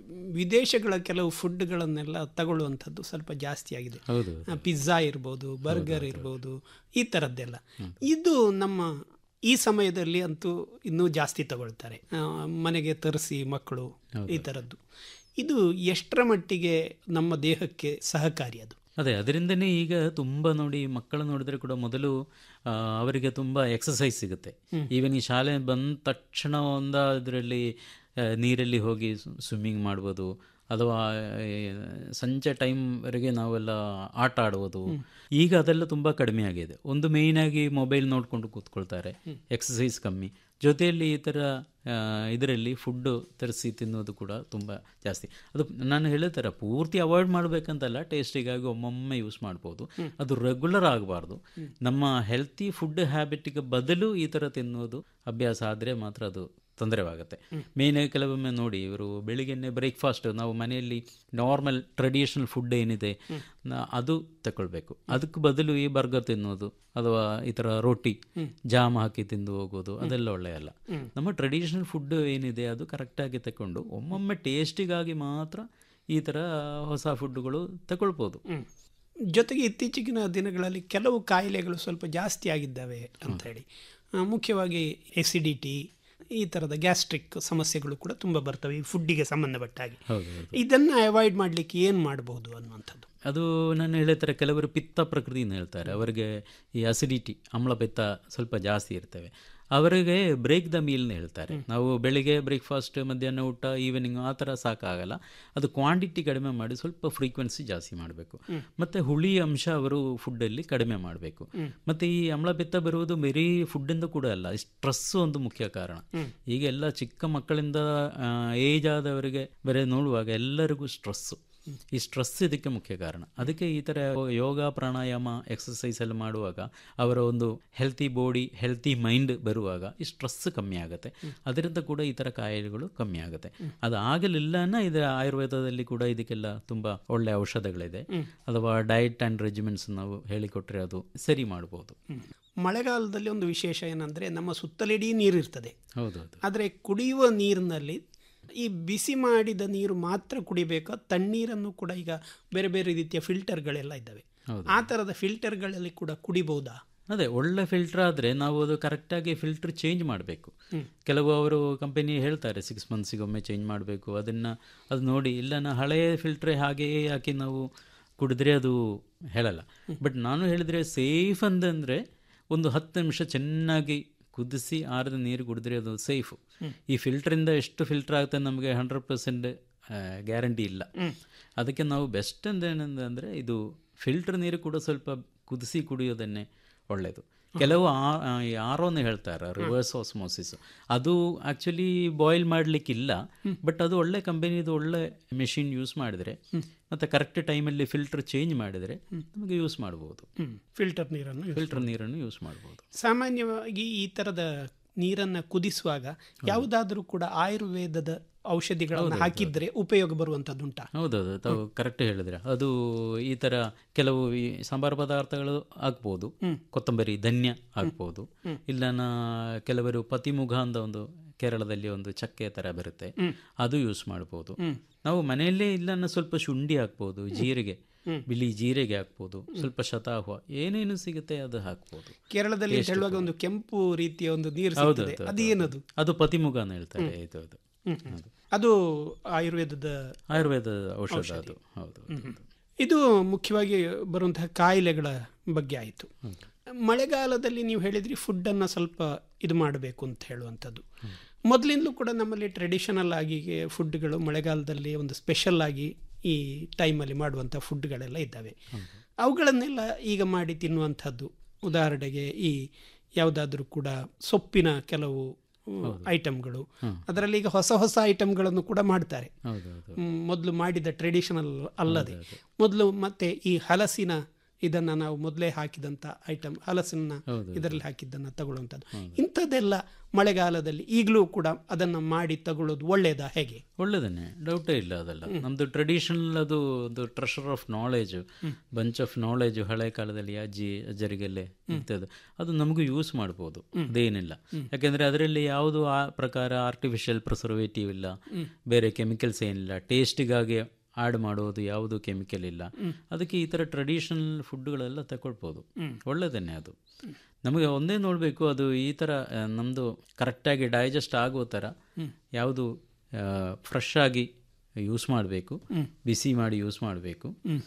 ವಿದೇಶಗಳ ಕೆಲವು ಫುಡ್ಗಳನ್ನೆಲ್ಲ ತಗೊಳ್ಳುವಂಥದ್ದು ಸ್ವಲ್ಪ ಜಾಸ್ತಿ ಆಗಿದೆ ಹೌದು ಪಿಜ್ಜಾ ಇರ್ಬೋದು ಬರ್ಗರ್ ಇರ್ಬೋದು ಈ ಥರದ್ದೆಲ್ಲ ಇದು ನಮ್ಮ ಈ ಸಮಯದಲ್ಲಿ ಅಂತೂ ಇನ್ನೂ ಜಾಸ್ತಿ ತಗೊಳ್ತಾರೆ ಆ, ಮನೆಗೆ ತರಿಸಿ ಮಕ್ಕಳು ಈ ಥರದ್ದು ಇದು ಎಷ್ಟರ ಮಟ್ಟಿಗೆ ನಮ್ಮ ದೇಹಕ್ಕೆ ಸಹಕಾರಿ ಅದು ಅದೇ ಅದರಿಂದನೇ ಈಗ ತುಂಬ ನೋಡಿ ಮಕ್ಕಳು ನೋಡಿದ್ರೆ ಕೂಡ ಮೊದಲು ಆ, ಅವರಿಗೆ ತುಂಬ ಎಕ್ಸಸೈಸ್ ಸಿಗುತ್ತೆ ಈವನ್ ಈ ಶಾಲೆ ಬಂದ ತಕ್ಷಣ ಒಂದ ಅದರಲ್ಲಿ ನೀರಲ್ಲಿ ಹೋಗಿ ಸ್ವಿಮ್ಮಿಂಗ್ ಮಾಡ್ಬೋದು ಅಥವಾ ಆ, ಸಂಜೆ ಟೈಮ್ವರೆಗೆ ನಾವೆಲ್ಲ ಆಟ ಆಡುವುದು ಈಗ ಅದೆಲ್ಲ ತುಂಬ ಕಡಿಮೆ ಆಗಿದೆ ಒಂದು ಮೇಯ್ನಾಗಿ ಮೊಬೈಲ್ ನೋಡಿಕೊಂಡು ಕೂತ್ಕೊಳ್ತಾರೆ ಎಕ್ಸಸೈಸ್ ಕಮ್ಮಿ ಜೊತೆಯಲ್ಲಿ ಈ ಥರ ಇದರಲ್ಲಿ ಫುಡ್ಡು ತರಿಸಿ ತಿನ್ನೋದು ಕೂಡ ತುಂಬ ಜಾಸ್ತಿ ಅದು ನಾನು ಹೇಳಿದ ಪೂರ್ತಿ ಅವಾಯ್ಡ್ ಮಾಡಬೇಕಂತಲ್ಲ ಟೇಸ್ಟಿಗಾಗಿ ಒಮ್ಮೊಮ್ಮೆ ಯೂಸ್ ಮಾಡ್ಬೋದು ಅದು ರೆಗ್ಯುಲರ್ ಆಗಬಾರ್ದು ನಮ್ಮ ಹೆಲ್ತಿ ಫುಡ್ ಹ್ಯಾಬಿಟ್ಗೆ ಬದಲು ಈ ಥರ ತಿನ್ನೋದು ಅಭ್ಯಾಸ ಆದರೆ ಮಾತ್ರ ಅದು ತೊಂದರೆವಾಗುತ್ತೆ ಮೇಯ್ನಾಗಿ ಕೆಲವೊಮ್ಮೆ ನೋಡಿ ಇವರು ಬೆಳಿಗ್ಗೆನೆ ಬ್ರೇಕ್ಫಾಸ್ಟ್ ನಾವು ಮನೆಯಲ್ಲಿ ನಾರ್ಮಲ್ ಟ್ರೆಡಿಷನಲ್ ಫುಡ್ ಏನಿದೆ ನ- ಅದು ತಗೊಳ್ಬೇಕು ಅದಕ್ಕೆ ಬದಲು ಈ ಬರ್ಗರ್ ತಿನ್ನೋದು ಅಥವಾ ಈ ಥರ ರೊಟ್ಟಿ ಜಾಮ್ ಹಾಕಿ ತಿಂದು ಹೋಗೋದು ಅದೆಲ್ಲ ಒಳ್ಳೆಯಲ್ಲ ನಮ್ಮ ಟ್ರೆಡಿಷನಲ್ ಫುಡ್ ಏನಿದೆ ಅದು ಕರೆಕ್ಟಾಗಿ ತಗೊಂಡು ಒಮ್ಮೊಮ್ಮೆ ಟೇಸ್ಟಿಗಾಗಿ ಮಾತ್ರ ಈ ಥರ ಹೊಸ ಫುಡ್ಗಳು ತಗೊಳ್ಬೋದು ಜೊತೆಗೆ ಇತ್ತೀಚಿನ ದಿನಗಳಲ್ಲಿ ಕೆಲವು ಕಾಯಿಲೆಗಳು ಸ್ವಲ್ಪ ಜಾಸ್ತಿ ಆಗಿದ್ದಾವೆ ಅಂತ ಹೇಳಿ ಆ, ಮುಖ್ಯವಾಗಿ ಎಸಿಡಿಟಿ ಈ ಥರದ ಗ್ಯಾಸ್ಟ್ರಿಕ್ ಸಮಸ್ಯೆಗಳು ಕೂಡ ತುಂಬ ಬರ್ತವೆ ಈ ಫುಡ್ಡಿಗೆ ಸಂಬಂಧಪಟ್ಟ ಹಾಗೆ ಹೌದು ಹೌದು ಇದನ್ನು ಅವಾಯ್ಡ್ ಮಾಡಲಿಕ್ಕೆ ಏನು ಮಾಡಬಹುದು ಅನ್ನುವಂಥದ್ದು ಅದು ನಾನು ಹೇಳಿದ್ರೆ ಕೆಲವರು ಪಿತ್ತ ಪ್ರಕೃತಿನ ಹೇಳ್ತಾರೆ ಅವರಿಗೆ ಈ ಅಸಿಡಿಟಿ ಅಮ್ಲ ಪಿತ್ತ ಸ್ವಲ್ಪ ಜಾಸ್ತಿ ಇರ್ತವೆ ಅವರಿಗೆ ಬ್ರೇಕ್ ದ ಮೀಲ್ನ ಹೇಳ್ತಾರೆ ನಾವು ಬೆಳಿಗ್ಗೆ ಬ್ರೇಕ್ಫಾಸ್ಟ್ ಮಧ್ಯಾಹ್ನ ಊಟ ಈವ್ನಿಂಗ್ ಆ ಥರ ಸಾಕಾಗಲ್ಲ ಅದು ಕ್ವಾಂಟಿಟಿ ಕಡಿಮೆ ಮಾಡಿ ಸ್ವಲ್ಪ ಫ್ರೀಕ್ವೆನ್ಸಿ ಜಾಸ್ತಿ ಮಾಡಬೇಕು ಮತ್ತು ಹುಳಿ ಅಂಶ ಅವರು ಫುಡ್ಡಲ್ಲಿ ಕಡಿಮೆ ಮಾಡಬೇಕು ಮತ್ತು ಈ ಅಮ್ಲ ಪಿತ್ತ ಬರುವುದು ಬರೀ ಫುಡ್ಡಿಂದ ಕೂಡ ಅಲ್ಲ ಸ್ಟ್ರೆಸ್ ಒಂದು ಮುಖ್ಯ ಕಾರಣ ಈಗ ಎಲ್ಲ ಚಿಕ್ಕ ಮಕ್ಕಳಿಂದ ಏಜ್ ಆದವರಿಗೆ ಬರೀ ನೋಡುವಾಗ ಎಲ್ಲರಿಗೂ ಸ್ಟ್ರೆಸ್ಸು ಈ ಸ್ಟ್ರೆಸ್ ಇದಕ್ಕೆ ಮುಖ್ಯ ಕಾರಣ ಅದಕ್ಕೆ ಈ ಥರ ಯೋಗ ಪ್ರಾಣಾಯಾಮ ಎಕ್ಸಸೈಸ್ ಎಲ್ಲ ಮಾಡುವಾಗ ಅವರ ಒಂದು ಹೆಲ್ತಿ ಬಾಡಿ ಹೆಲ್ತಿ ಮೈಂಡ್ ಬರುವಾಗ ಈ ಸ್ಟ್ರೆಸ್ ಕಮ್ಮಿ ಆಗುತ್ತೆ ಅದರಿಂದ ಕೂಡ ಈ ಥರ ಕಾಯಿಲೆಗಳು ಕಮ್ಮಿ ಆಗುತ್ತೆ ಅದು ಆಗಲಿಲ್ಲನ ಇದು ಆಯುರ್ವೇದದಲ್ಲಿ ಕೂಡ ಇದಕ್ಕೆಲ್ಲ ತುಂಬ ಒಳ್ಳೆ ಔಷಧಗಳಿದೆ ಅಥವಾ ಡಯಟ್ ಆ್ಯಂಡ್ ರೆಜಿಮೆಂಟ್ಸ್ ನಾವು ಹೇಳಿಕೊಟ್ರೆ ಅದು ಸರಿ ಮಾಡ್ಬೋದು ಮಳೆಗಾಲದಲ್ಲಿ ಒಂದು ವಿಶೇಷ ಏನಂದರೆ ನಮ್ಮ ಸುತ್ತಲಿಡೀ ನೀರು ಇರ್ತದೆ ಹೌದೌದು ಆದರೆ ಕುಡಿಯುವ ನೀರಿನಲ್ಲಿ ಈ ಬಿಸಿ ಮಾಡಿದ ನೀರು ಮಾತ್ರ ಕುಡಿಬೇಕಾ ತಣ್ಣೀರನ್ನು ಕೂಡ ಈಗ ಬೇರೆ ಬೇರೆ ರೀತಿಯ ಫಿಲ್ಟರ್ಗಳೆಲ್ಲ ಇದ್ದಾವೆ ಹೌದು. ಆ ಥರದ ಫಿಲ್ಟರ್ಗಳಲ್ಲಿ ಕೂಡ ಕುಡಿಬಹುದಾ ಅದೇ ಒಳ್ಳೆ ಫಿಲ್ಟರ್ ಆದರೆ ನಾವು ಅದು ಕರೆಕ್ಟಾಗಿ ಫಿಲ್ಟರ್ ಚೇಂಜ್ ಮಾಡಬೇಕು ಕೆಲವು ಅವರು ಕಂಪನಿ ಹೇಳ್ತಾರೆ ಸಿಕ್ಸ್ ಮಂತ್ಸಿಗೊಮ್ಮೆ ಚೇಂಜ್ ಮಾಡಬೇಕು ಅದನ್ನು ಅದು ನೋಡಿ ಇಲ್ಲ ನಾ ಹಳೆಯ ಫಿಲ್ಟ್ರೇ ಹಾಗೆಯೇ ಹಾಕಿ ನಾವು ಕುಡಿದ್ರೆ ಅದು ಹೇಳಲ್ಲ ಬಟ್ ನಾನು ಹೇಳಿದರೆ ಸೇಫ್ ಅಂತಂದರೆ ಒಂದು ಹತ್ತು ನಿಮಿಷ ಚೆನ್ನಾಗಿ ಕುದಿಸಿ ಆರಿದ ನೀರು ಕುಡಿದ್ರೆ ಅದು ಸೇಫು ಈ ಫಿಲ್ಟ್ರಿಂದ ಎಷ್ಟು ಫಿಲ್ಟರ್ ಆಗುತ್ತೆ ನಮಗೆ ಹಂಡ್ರೆಡ್ ಪರ್ಸೆಂಟ್ ಗ್ಯಾರಂಟಿ ಇಲ್ಲ ಅದಕ್ಕೆ ನಾವು ಬೆಸ್ಟ್ ಅಂದರೆ ಇದು ಫಿಲ್ಟರ್ ನೀರು ಕೂಡ ಸ್ವಲ್ಪ ಕುದಿಸಿ ಕುಡಿಯೋದನ್ನೇ ಒಳ್ಳೆಯದು ಕೆಲವು ಆರೋನ ಹೇಳ್ತಾರೆ ರಿವರ್ಸ್ ಆಸ್ಮೋಸಿಸ್ ಅದು ಆ್ಯಕ್ಚುಲಿ ಬಾಯ್ಲ್ ಮಾಡಲಿಕ್ಕಿಲ್ಲ ಬಟ್ ಅದು ಒಳ್ಳೆ ಕಂಪನಿದು ಒಳ್ಳೆ ಮೆಷಿನ್ ಯೂಸ್ ಮಾಡಿದರೆ ಮತ್ತು ಕರೆಕ್ಟ್ ಟೈಮಲ್ಲಿ ಫಿಲ್ಟರ್ ಚೇಂಜ್ ಮಾಡಿದರೆ ನಮಗೆ ಯೂಸ್ ಮಾಡ್ಬೋದು ಫಿಲ್ಟರ್ ನೀರನ್ನು use ಫಿಲ್ಟರ್ ನೀರನ್ನು ಯೂಸ್ ಮಾಡ್ಬೋದು ಸಾಮಾನ್ಯವಾಗಿ ಈ ಥರದ ನೀರನ್ನು ಕುದಿಸುವಾಗ ಯಾವುದಾದ್ರೂ ಕೂಡ ಆಯುರ್ವೇದದ ಔಷಧಿಗಳನ್ನು ಹಾಕಿದ್ರೆ ಉಪಯೋಗ ಬರುವಂಥದ್ದುಂಟಾ ಹೌದೌದು ತಾವು ಕರೆಕ್ಟ್ ಹೇಳಿದ್ರೆ ಅದು ಈ ಥರ ಕೆಲವು ಈ ಸಾಂಬಾರು ಪದಾರ್ಥಗಳು ಆಗ್ಬೋದು ಕೊತ್ತಂಬರಿ ಧನ್ಯ ಆಗ್ಬೋದು ಇಲ್ಲ ನಾ ಕೆಲವರು ಪತಿಮುಖ ಅಂತ ಒಂದು ಕೇರಳದಲ್ಲಿ ಒಂದು ಚಕ್ಕೆ ಥರ ಬರುತ್ತೆ ಅದು ಯೂಸ್ ಮಾಡ್ಬೋದು ನಾವು ಮನೆಯಲ್ಲೇ ಇಲ್ಲ ಸ್ವಲ್ಪ ಶುಂಠಿ ಹಾಕ್ಬೋದು ಜೀರಿಗೆ ಬಿಳಿ ಜೀರಿಗೆ ಹಾಕ್ಬೋದು ಸ್ವಲ್ಪ ಶತಾಹುವ ಏನೇನು ಸಿಗುತ್ತೆ ಅದು ಹಾಕ್ಬೋದು ಕೇರಳದಲ್ಲಿ ಅಂತ ಹೇಳುವಾಗ ಒಂದು ಕೆಂಪು ರೀತಿಯ ಒಂದು ನೀರು ಹೌದು ಸಿಗ್ತದೆ ಹೌದು, ಅದು ಏನದು ಅದು ಪತಿಮುಖ ಅಂತ ಹೇಳ್ತಾರೆ ಇದು ಅದು ಹೌದು. ಅದು ಆಯುರ್ವೇದದ ಆಯುರ್ವೇದ ಔಷಧ ಅದು ಹೌದು ಹೌದು. ಇದು ಮುಖ್ಯವಾಗಿ ಬರುವಂತಹ ಕಾಯಿಲೆಗಳ ಬಗ್ಗೆ ಆಯಿತು ಮಳೆಗಾಲದಲ್ಲಿ ನೀವು ಹೇಳಿದ್ರಿ ಫುಡ್ಡನ್ನು ಸ್ವಲ್ಪ ಇದು ಮಾಡಬೇಕು ಅಂತ ಹೇಳುವಂಥದ್ದು ಮೊದಲಿಂದಲೂ ಕೂಡ ನಮ್ಮಲ್ಲಿ ಟ್ರೆಡಿಷನಲ್ ಆಗಿ ಫುಡ್ಗಳು ಮಳೆಗಾಲದಲ್ಲಿ ಒಂದು ಸ್ಪೆಷಲ್ ಆಗಿ ಈ ಟೈಮಲ್ಲಿ ಮಾಡುವಂಥ ಫುಡ್ಗಳೆಲ್ಲ ಇದ್ದಾವೆ ಅವುಗಳನ್ನೆಲ್ಲ ಈಗ ಮಾಡಿ ತಿನ್ನುವಂಥದ್ದು ಉದಾಹರಣೆಗೆ ಈ ಯಾವುದಾದ್ರೂ ಕೂಡ ಸೊಪ್ಪಿನ ಕೆಲವು ಐಟಮ್ಗಳು ಅದರಲ್ಲಿ ಈಗ ಹೊಸ ಹೊಸ ಐಟಮ್ಗಳನ್ನು ಕೂಡ ಮಾಡ್ತಾರೆ ಹೌದು ಹೌದು ಮೊದಲು ಮಾಡಿದ ಟ್ರೆಡಿಷನಲ್ ಅಲ್ಲದೆ ಮೊದಲು ಮತ್ತೆ ಈ ಹಲಸಿನ ಇದನ್ನು ನಾವು ಮೊದಲೇ ಹಾಕಿದಂಥ ಐಟಮ್ ಹಲಸನ್ನ ಇದರಲ್ಲಿ ಹಾಕಿದ್ದನ್ನು ತಗೊಳ್ಳುವಂಥದ್ದು ಇಂಥದ್ದೆಲ್ಲ ಮಳೆಗಾಲದಲ್ಲಿ ಈಗಲೂ ಕೂಡ ಅದನ್ನು ಮಾಡಿ ತಗೊಳ್ಳೋದು ಒಳ್ಳೆಯದಾ ಹೇಗೆ ಒಳ್ಳೆದನ್ನೇ ಡೌಟೇ ಇಲ್ಲ ಅದೆಲ್ಲ ನಮ್ದು ಟ್ರೆಡಿಷನಲ್ ಅದು ಒಂದು treasure of knowledge bunch of knowledge ಹಳೆ ಕಾಲದಲ್ಲಿ ಅಜ್ಜಿ ಅಜ್ಜರಿಗೆಲ್ಲ ಇರ್ತದೆ ಅದು ನಮಗೂ ಯೂಸ್ ಮಾಡ್ಬೋದು ಅದೇನಿಲ್ಲ ಯಾಕೆಂದ್ರೆ ಅದರಲ್ಲಿ ಯಾವುದು ಆ ಪ್ರಕಾರ ಆರ್ಟಿಫಿಷಿಯಲ್ ಪ್ರಿಸರ್ವೇಟಿವ್ ಇಲ್ಲ ಬೇರೆ ಕೆಮಿಕಲ್ಸ್ ಏನಿಲ್ಲ ಟೇಸ್ಟಿಗಾಗಿ ಆಡ್ ಮಾಡೋದು ಯಾವುದು ಕೆಮಿಕಲ್ ಇಲ್ಲ ಅದಕ್ಕೆ ಈ ಥರ ಟ್ರೆಡಿಷನಲ್ ಫುಡ್ಗಳೆಲ್ಲ ತಗೊಳ್ಬೋದು ಒಳ್ಳೆಯದನ್ನೇ ಅದು ನಮಗೆ ಒಂದೇ ನೋಡಬೇಕು ಅದು ಈ ಥರ ಆ, ನಮ್ಮದು ಕರೆಕ್ಟಾಗಿ ಡೈಜೆಸ್ಟ್ ಆಗೋ ಥರ ಯಾವುದು ಫ್ರೆಶ್ ಆಗಿ ಯೂಸ್ ಮಾಡಬೇಕು ಬಿಸಿ ಮಾಡಿ ಯೂಸ್ ಮಾಡಬೇಕು